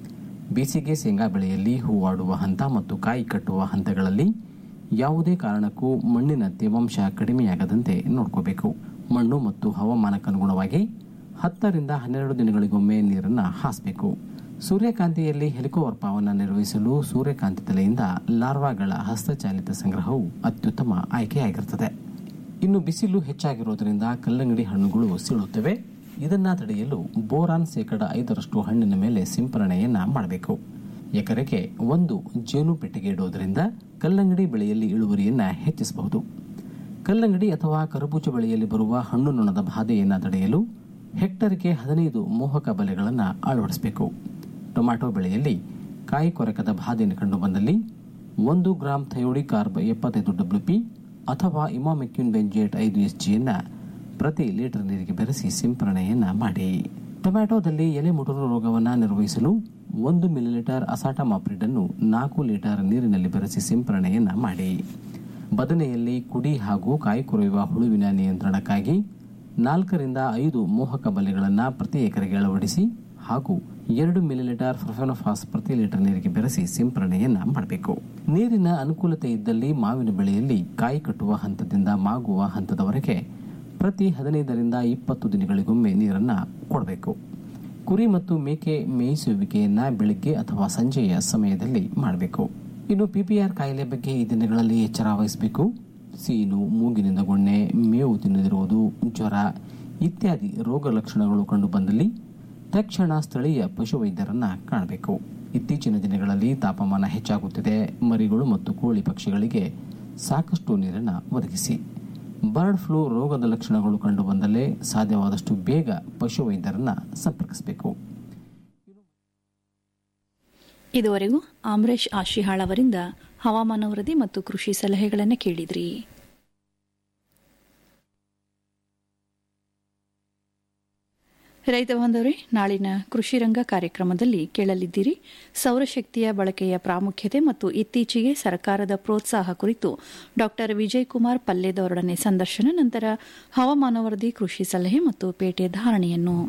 Speaker 10: ಬೇಸಿಗೆ ಶೇಂಗಾ ಬೆಳೆಯಲ್ಲಿ ಹೂವಾಡುವ ಹಂತ ಮತ್ತು ಕಾಯಿ ಕಟ್ಟುವ ಹಂತಗಳಲ್ಲಿ ಯಾವುದೇ ಕಾರಣಕ್ಕೂ ಮಣ್ಣಿನ ತೇವಾಂಶ ಕಡಿಮೆಯಾಗದಂತೆ ನೋಡ್ಕೋಬೇಕು ಮಣ್ಣು ಮತ್ತು ಹವಾಮಾನಕ್ಕನುಗುಣವಾಗಿ ಹತ್ತರಿಂದ ಹನ್ನೆರಡು ದಿನಗಳಿಗೊಮ್ಮೆ ನೀರನ್ನು ಹಾಸಬೇಕು ಸೂರ್ಯಕಾಂತಿಯಲ್ಲಿ ಹೆಲಿಕೋವರ್ಪವನ್ನು ನಿರ್ವಹಿಸಲು ಸೂರ್ಯಕಾಂತಿ ತಲೆಯಿಂದ ಲಾರ್ವಾಗಳ ಹಸ್ತಚಾಲಿತ ಸಂಗ್ರಹವು ಅತ್ಯುತ್ತಮ ಆಯ್ಕೆಯಾಗಿರುತ್ತದೆ ಇನ್ನು ಬಿಸಿಲು ಹೆಚ್ಚಾಗಿರುವುದರಿಂದ ಕಲ್ಲಂಗಡಿ ಹಣ್ಣುಗಳು ಸೀಳುತ್ತವೆ ಇದನ್ನ ತಡೆಯಲು ಬೋರಾನ್ ಶೇಕಡ ಐದರಷ್ಟು ಹಣ್ಣಿನ ಮೇಲೆ ಸಿಂಪರಣೆಯನ್ನ ಮಾಡಬೇಕು ಎಕರೆಗೆ ಒಂದು ಜೇನು ಪೆಟ್ಟಿಗೆ ಇಡುವುದರಿಂದ ಕಲ್ಲಂಗಡಿ ಬೆಳೆಯಲ್ಲಿ ಇಳುವರಿಯನ್ನ ಹೆಚ್ಚಿಸಬಹುದು ಕಲ್ಲಂಗಡಿ ಅಥವಾ ಕರಬೂಜ ಬೆಳೆಯಲ್ಲಿ ಬರುವ ಹಣ್ಣು ನೊಣದ ಬಾಧೆಯನ್ನು ತಡೆಯಲು ಹೆಕ್ಟರ್ಗೆ ಹದಿನೈದು ಮೋಹಕ ಬಲೆಗಳನ್ನು ಅಳವಡಿಸಬೇಕು ಟೊಮ್ಯಾಟೊ ಬೆಳೆಯಲ್ಲಿ ಕಾಯಿ ಕೊರಕದ ಬಾಧೆಯನ್ನು ಕಂಡುಬಂದಲ್ಲಿ ಒಂದು ಗ್ರಾಂ ಥಯೋಡಿ ಕಾರ್ಬ್ ಎಪ್ಪತ್ತೈದು ಡಬ್ಲ್ಯೂಪಿ ಅಥವಾ ಇಮಾಮೆಕ್ಯೂನ್ ಬೆಂಜೇಟ್ ಐದು ಎಸ್ ಜಿಯನ್ನ ಪ್ರತಿ ಲೀಟರ್ ನೀರಿಗೆ ಬೆರೆಸಿ ಸಿಂಪರಣೆಯನ್ನ ಮಾಡಿ ಟೊಮ್ಯಾಟೊದಲ್ಲಿ ಎಲೆ ಮುಟುರು ರೋಗವನ್ನು ನಿರ್ವಹಿಸಲು ಒಂದು ಮಿಲಿಲೀಟರ್ ಅಸಾಟ ಮಾಪ್ರಿಡ್ ಅನ್ನು ನಾಲ್ಕು ಲೀಟರ್ ನೀರಿನಲ್ಲಿ ಬೆರೆಸಿ ಸಿಂಪರಣೆಯನ್ನ ಮಾಡಿ ಬದನೆಯಲ್ಲಿ ಕುಡಿ ಹಾಗೂ ಕಾಯಿ ಕೊರೆಯುವ ಹುಳುವಿನ ನಿಯಂತ್ರಣಕ್ಕಾಗಿ ನಾಲ್ಕರಿಂದ ಐದು ಮೋಹಕ ಬಲೆಗಳನ್ನು ಪ್ರತಿ ಎಕರೆಗೆ ಅಳವಡಿಸಿ ಹಾಗೂ ಎರಡು ಮಿಲಿಲೀಟರ್ ಫ್ರಫೆನೋಫಾಸ್ ಪ್ರತಿ ಲೀಟರ್ ನೀರಿಗೆ ಬೆರೆಸಿ ಸಿಂಪರಣೆಯನ್ನ ಮಾಡಬೇಕು ನೀರಿನ ಅನುಕೂಲತೆ ಇದ್ದಲ್ಲಿ ಮಾವಿನ ಬೆಳೆಯಲ್ಲಿ ಕಾಯಿ ಕಟ್ಟುವ ಹಂತದಿಂದ ಮಾಗುವ ಹಂತದವರೆಗೆ ಪ್ರತಿ ಹದಿನೈದರಿಂದ ಇಪ್ಪತ್ತು ದಿನಗಳಿಗೊಮ್ಮೆ ನೀರನ್ನ ಕೊಡಬೇಕು ಕುರಿ ಮತ್ತು ಮೇಕೆ ಮೇಯಿಸುವಿಕೆಯನ್ನ ಬೆಳಿಗ್ಗೆ ಅಥವಾ ಸಂಜೆಯ ಸಮಯದಲ್ಲಿ ಮಾಡಬೇಕು ಇನ್ನು ಪಿಪಿಆರ್ ಕಾಯಿಲೆ ಬಗ್ಗೆ ಈ ದಿನಗಳಲ್ಲಿ ಎಚ್ಚರ ವಹಿಸಬೇಕು ಸೀನು ಮೂಗಿನಿಂದ ಗೊಣ್ಣೆ ಮೇವು ತಿನ್ನದಿರುವುದು ಜ್ವರ ಇತ್ಯಾದಿ ರೋಗ ಲಕ್ಷಣಗಳು ಕಂಡು ಬಂದಲ್ಲಿ ತಕ್ಷಣ ಸ್ಥಳೀಯ ಪಶುವೈದ್ಯರನ್ನ ಕಾಣಬೇಕು ಇತ್ತೀಚಿನ ದಿನಗಳಲ್ಲಿ ತಾಪಮಾನ ಹೆಚ್ಚಾಗುತ್ತಿದೆ ಮರಿಗಳು ಮತ್ತು ಕೋಳಿ ಪಕ್ಷಿಗಳಿಗೆ ಸಾಕಷ್ಟು ನೀರನ್ನು ಒದಗಿಸಿ ಬರ್ಡ್ ಫ್ಲೂ ರೋಗದ ಲಕ್ಷಣಗಳು ಕಂಡು ಬಂದಲ್ಲೇ ಸಾಧ್ಯವಾದಷ್ಟು ಬೇಗ ಪಶುವೈದ್ಯರನ್ನ ಸಂಪರ್ಕಿಸಬೇಕು
Speaker 2: ಇದುವರೆಗೂ ಆಮ್ರೇಶ್ ಆಶಿಹಾಳ್ ಅವರಿಂದ ಹವಾಮಾನ ವರದಿ ಮತ್ತು ಕೃಷಿ ಸಲಹೆಗಳನ್ನು ಕೇಳಿದ್ರಿ ರೈತ ಬಾಂಧವರೇ ನಾಳಿನ ಕೃಷಿ ರಂಗ ಕಾರ್ಯಕ್ರಮದಲ್ಲಿ ಕೇಳಲಿದ್ದೀರಿ ಸೌರಶಕ್ತಿಯ ಬಳಕೆಯ ಪ್ರಾಮುಖ್ಯತೆ ಮತ್ತು ಇತ್ತೀಚೆಗೆ ಸರ್ಕಾರದ ಪ್ರೋತ್ಸಾಹ ಕುರಿತು ಡಾ ವಿಜಯ್ ಕುಮಾರ್ ಪಲ್ಲೇದವರೊಡನೆ ಸಂದರ್ಶನ ನಂತರ ಹವಾಮಾನ ವರದಿ ಕೃಷಿ ಸಲಹೆ ಮತ್ತು ಪೇಟೆ ಧಾರಣೆಯನ್ನು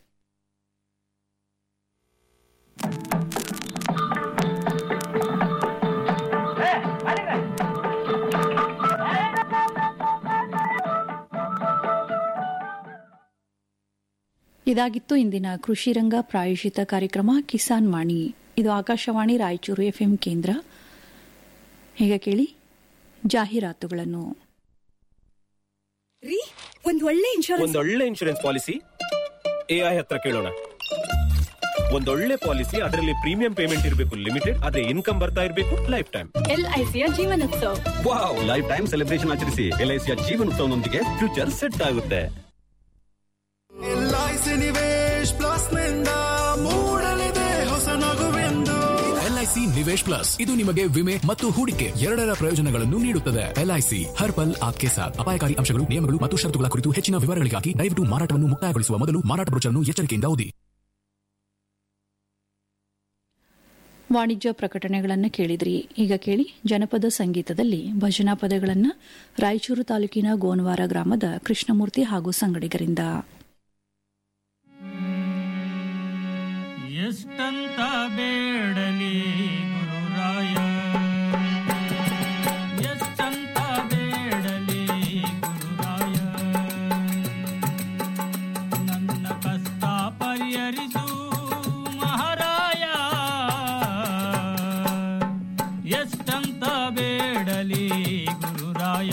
Speaker 2: ಇದಾಗಿತ್ತು ಇಂದಿನ ಕೃಷಿ ರಂಗ ಪ್ರಾಯೋಜಿತ ಕಾರ್ಯಕ್ರಮ ಕಿಸಾನ್ ವಾಣಿ ಇದು ಆಕಾಶವಾಣಿ ರಾಯಚೂರು ಎಫ್ಎಂ ಕೇಂದ್ರ ಈಗ ಕೇಳಿ ಜಾಹೀರಾತುಗಳನ್ನು
Speaker 15: ರೀ ಒಂದ್ ಒಳ್ಳೆ ಇನ್ಶೂರೆನ್ಸ್
Speaker 16: ಒಂದೊಳ್ಳೆ ಇನ್ಶೂರೆನ್ಸ್ ಪಾಲಿಸಿ ಎಐ ಹತ್ರ ಕೇಳೋಣ ಒಂದೊಳ್ಳೆ ಪಾಲಿಸಿ ಅದರಲ್ಲಿ ಪ್ರೀಮಿಯಂ ಪೇಮೆಂಟ್ ಇರಬೇಕು ಲಿಮಿಟೆಡ್ ಆದ್ರೆ ಇನ್ಕಮ್ ಬರ್ತಾ ಇರಬೇಕು ಲೈಫ್ ಟೈಮ್
Speaker 15: ಎಲ್ಐಸಿಯ Jeevan Utsav
Speaker 16: wow life time celebration ಆಚರಿಸಿ ಎಲ್ಐಸಿಯ ಜೀವನೋತ್ಸವನೊಂದಿಗೆ ಫ್ಯೂಚರ್ ಸೆಟ್ ಆಗುತ್ತೆ
Speaker 13: ಎಲ್ಐಸಿ ನಿವೇಶ್ ಪ್ಲಸ್ ನಿಂದ ಮೂಡಲಿದೆ ಹೊಸ ನಗುವೆಂದು
Speaker 17: ಎಲ್ಐಸಿ ನಿವೇಶ್ ಪ್ಲಸ್ ಇದು ನಿಮಗೆ ವಿಮೆ ಮತ್ತು ಹೂಡಿಕೆ ಎರಡರ ಪ್ರಯೋಜನಗಳನ್ನು ನೀಡುತ್ತದೆ ಎಲ್ಐಸಿ ಹರ್ ಪಲ್ ಆಪ್ಕೆ ಸಾಥ್ ಅಪಾಯಕಾರಿ ಅಂಶಗಳು ನಿಯಮಗಳು ಮತ್ತು ಷರತ್ತುಗಳ ಕುರಿತು ಹೆಚ್ಚಿನ ವಿವರಗಳಿಗಾಗಿ ದಯವಿಟ್ಟು ಮಾರಾಟವನ್ನು ಮುಕ್ತಾಯಗೊಳಿಸುವ ಮೊದಲು ಮಾರಾಟ ಬ್ರೋಚರ್ನ್ನು ಎಚ್ಚರಿಕೆಯಿಂದ ಓದಿ
Speaker 2: ವಾಣಿಜ್ಯ ಪ್ರಕಟಣೆಗಳನ್ನು ಕೇಳಿದ್ರಿ ಈಗ ಕೇಳಿ ಜನಪದ ಸಂಗೀತದಲ್ಲಿ ಭಜನಾ ಪದಗಳನ್ನು ರಾಯಚೂರು ತಾಲೂಕಿನ ಗೋನವಾರ ಗ್ರಾಮದ ಕೃಷ್ಣಮೂರ್ತಿ ಹಾಗೂ ಸಂಗಡಿಗರಿಂದ
Speaker 18: ಎಷ್ಟಂತ ಬೇಡಲಿ ಗುರುರಾಯ ಎಷ್ಟಂತ ಬೇಡಲಿ ಗುರುರಾಯ ನನ್ನ ಕಷ್ಟ ಪರಿಹರಿಸು ಮಹಾರಾಯ ಎಷ್ಟಂತ ಬೇಡಲಿ ಗುರುರಾಯ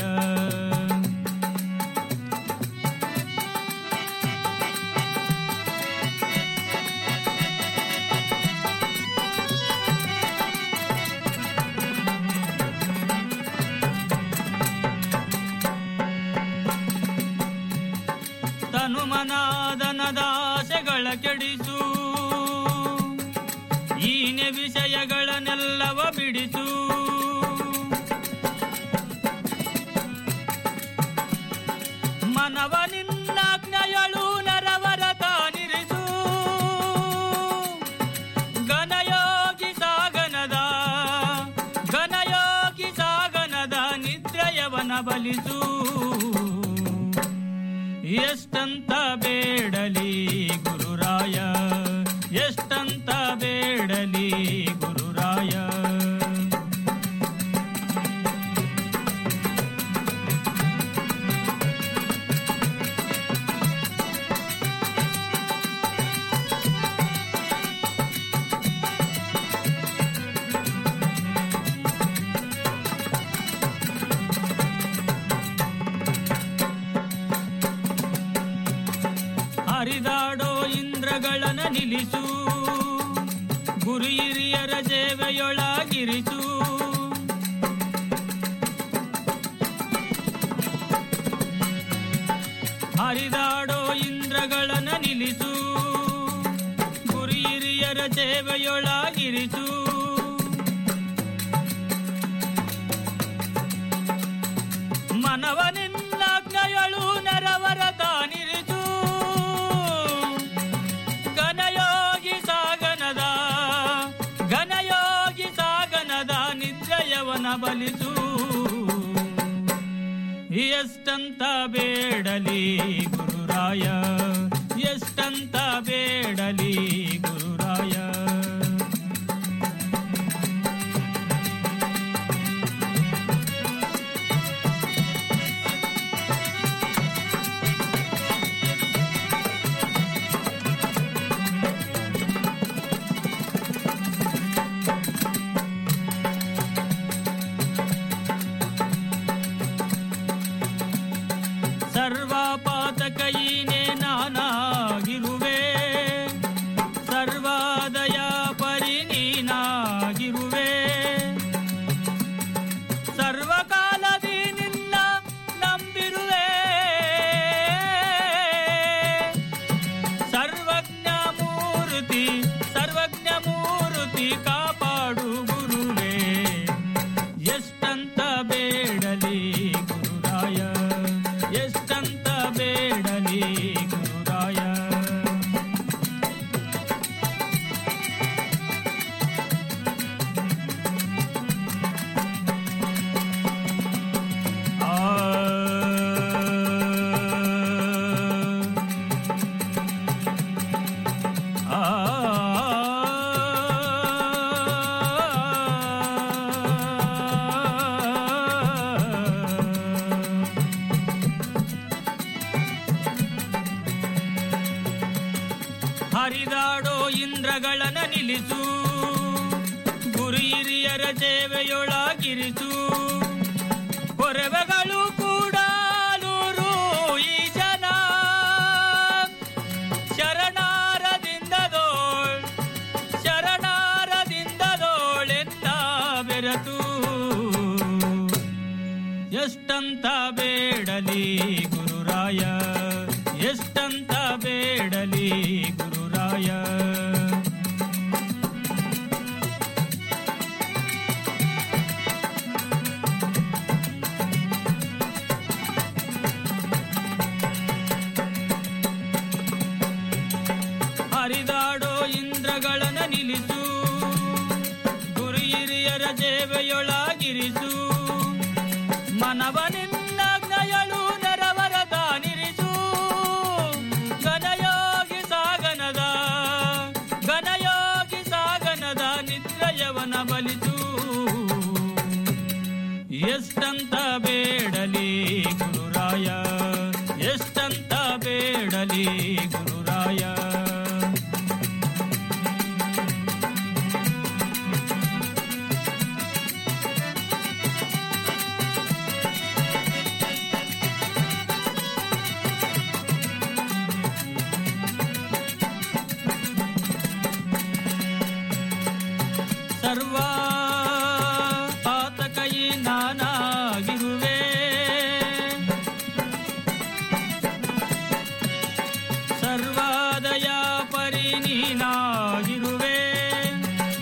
Speaker 18: ತನುಮನಾದನದಾಸೆಗಳ ಕೆಡಿಸು ಈನೆ ವಿಷಯಗಳನ್ನೆಲ್ಲವ ಬಿಡಿಸು ಮನವ ನಿನ್ನಾಜ್ಞೆಯಳು ನರವರ ತಾನಿರಿಸು ಘನಯೋಗಿ ಸಾಗನದ ಘನಯೋಗಿ ಸಾಗನದ ನಿದ್ರಯವನ ಬಲಿಸು ಎಷ್ಟಂತ ಬೇಡಲಿ ಗುರುರಾಯ ಎಷ್ಟಂತ ಬೇಡಲಿ ಗುರುರಾಯ ಹರಿದಾಡೋ ಇಂದ್ರಗಳನ ನಿಲ್ಲಿಸು ಗುರು ಹಿರಿಯರ ಸೇವೆಯೊಳಗಿರಿಸು ಹರಿದಾಡೋ ಇಂದ್ರಗಳನ ನಿಲ್ಲಿಸು ಗುರು ಹಿರಿಯರ ಸೇವೆಯೊಳಗಿರಿಸು ಮನವನಿನ್ನಾಜ್ಞೆಯಳು ನರವರ ತಾನಿರಿಸು ಘನಯೋಗಿ ಸಾಗನದ ಘನಯೋಗಿ ಸಾಗನದ ನಿದ್ರಯವನ ಬಲಿಸು ಎಷ್ಟಂತ ಬೇಡಲಿ ಗುರುರಾಯ ಎಷ್ಟಂತ ಬೇಡಲಿ ಗುರುರಾಯ ಸರ್ವಪಾತಕೈನೇ ನಾನಾಗಿರುವೆ ಸರ್ವಾದಯ ಪರಿ ನೀನಾಗಿರುವೆ ಸರ್ವಕಾಲದಿ ನಿನ್ನ ನಂಬಿರುವೆ ಸರ್ವಜ್ಞ ಮೂರ್ತಿ ಸರ್ವಜ್ಞ ಮೂರ್ತಿ ಕಾಪಾಡು ಗುರುವೇ ಎಷ್ಟಂತ ಬೇಡಲಿ ಗುರುರಾಯ ಎಷ್ಟಂತ ಬೇಡಲಿ ಗುರುರಾಯ ಹರಿದಾಡೋ ಇಂದ್ರಗಳನ ನಿಲ್ಲಿಸು ಗುರು ಹಿರಿಯರ ಸೇವೆಯೊಳಗಿರಿಸು ಕೊರವೆಗಳು ಕೂಡ ನೂರು ಈ ಜನ ಶರಣಾರದಿಂದದೋಳ್ ಶರಣಾರದಿಂದದೋಳೆಂದ ಬೆರತು ಎಷ್ಟಂತ ಬೇಡಲಿ ಗುರುರಾಯ ಎಷ್ಟಂತ ಬೇಡಲಿ ಗುರುರಾಯ ಹರಿದಾಡೋ ಇಂದ್ರಗಳನ ನಿಲ್ಲಿಸು ರಾಯರ ಸೇವೆಯೊಳಗಿರಿಸು ಮನವನಿನ್ನಜ್ಞಯಳು ನೆರವರದ ನಿರಿಸು ಘನಯೋಗಿ ಸಾಗನದ ಘನಯೋಗಿ ಸಾಗನದ ನಿದ್ರಯವನ ಬಲಿಸು ಎಷ್ಟಂತ ಬೇಡಲಿ ಗುರುರಾಯ ಎಷ್ಟಂತ ಬೇಡಲಿ ಗುರುರಾಯ ಸರ್ವಾ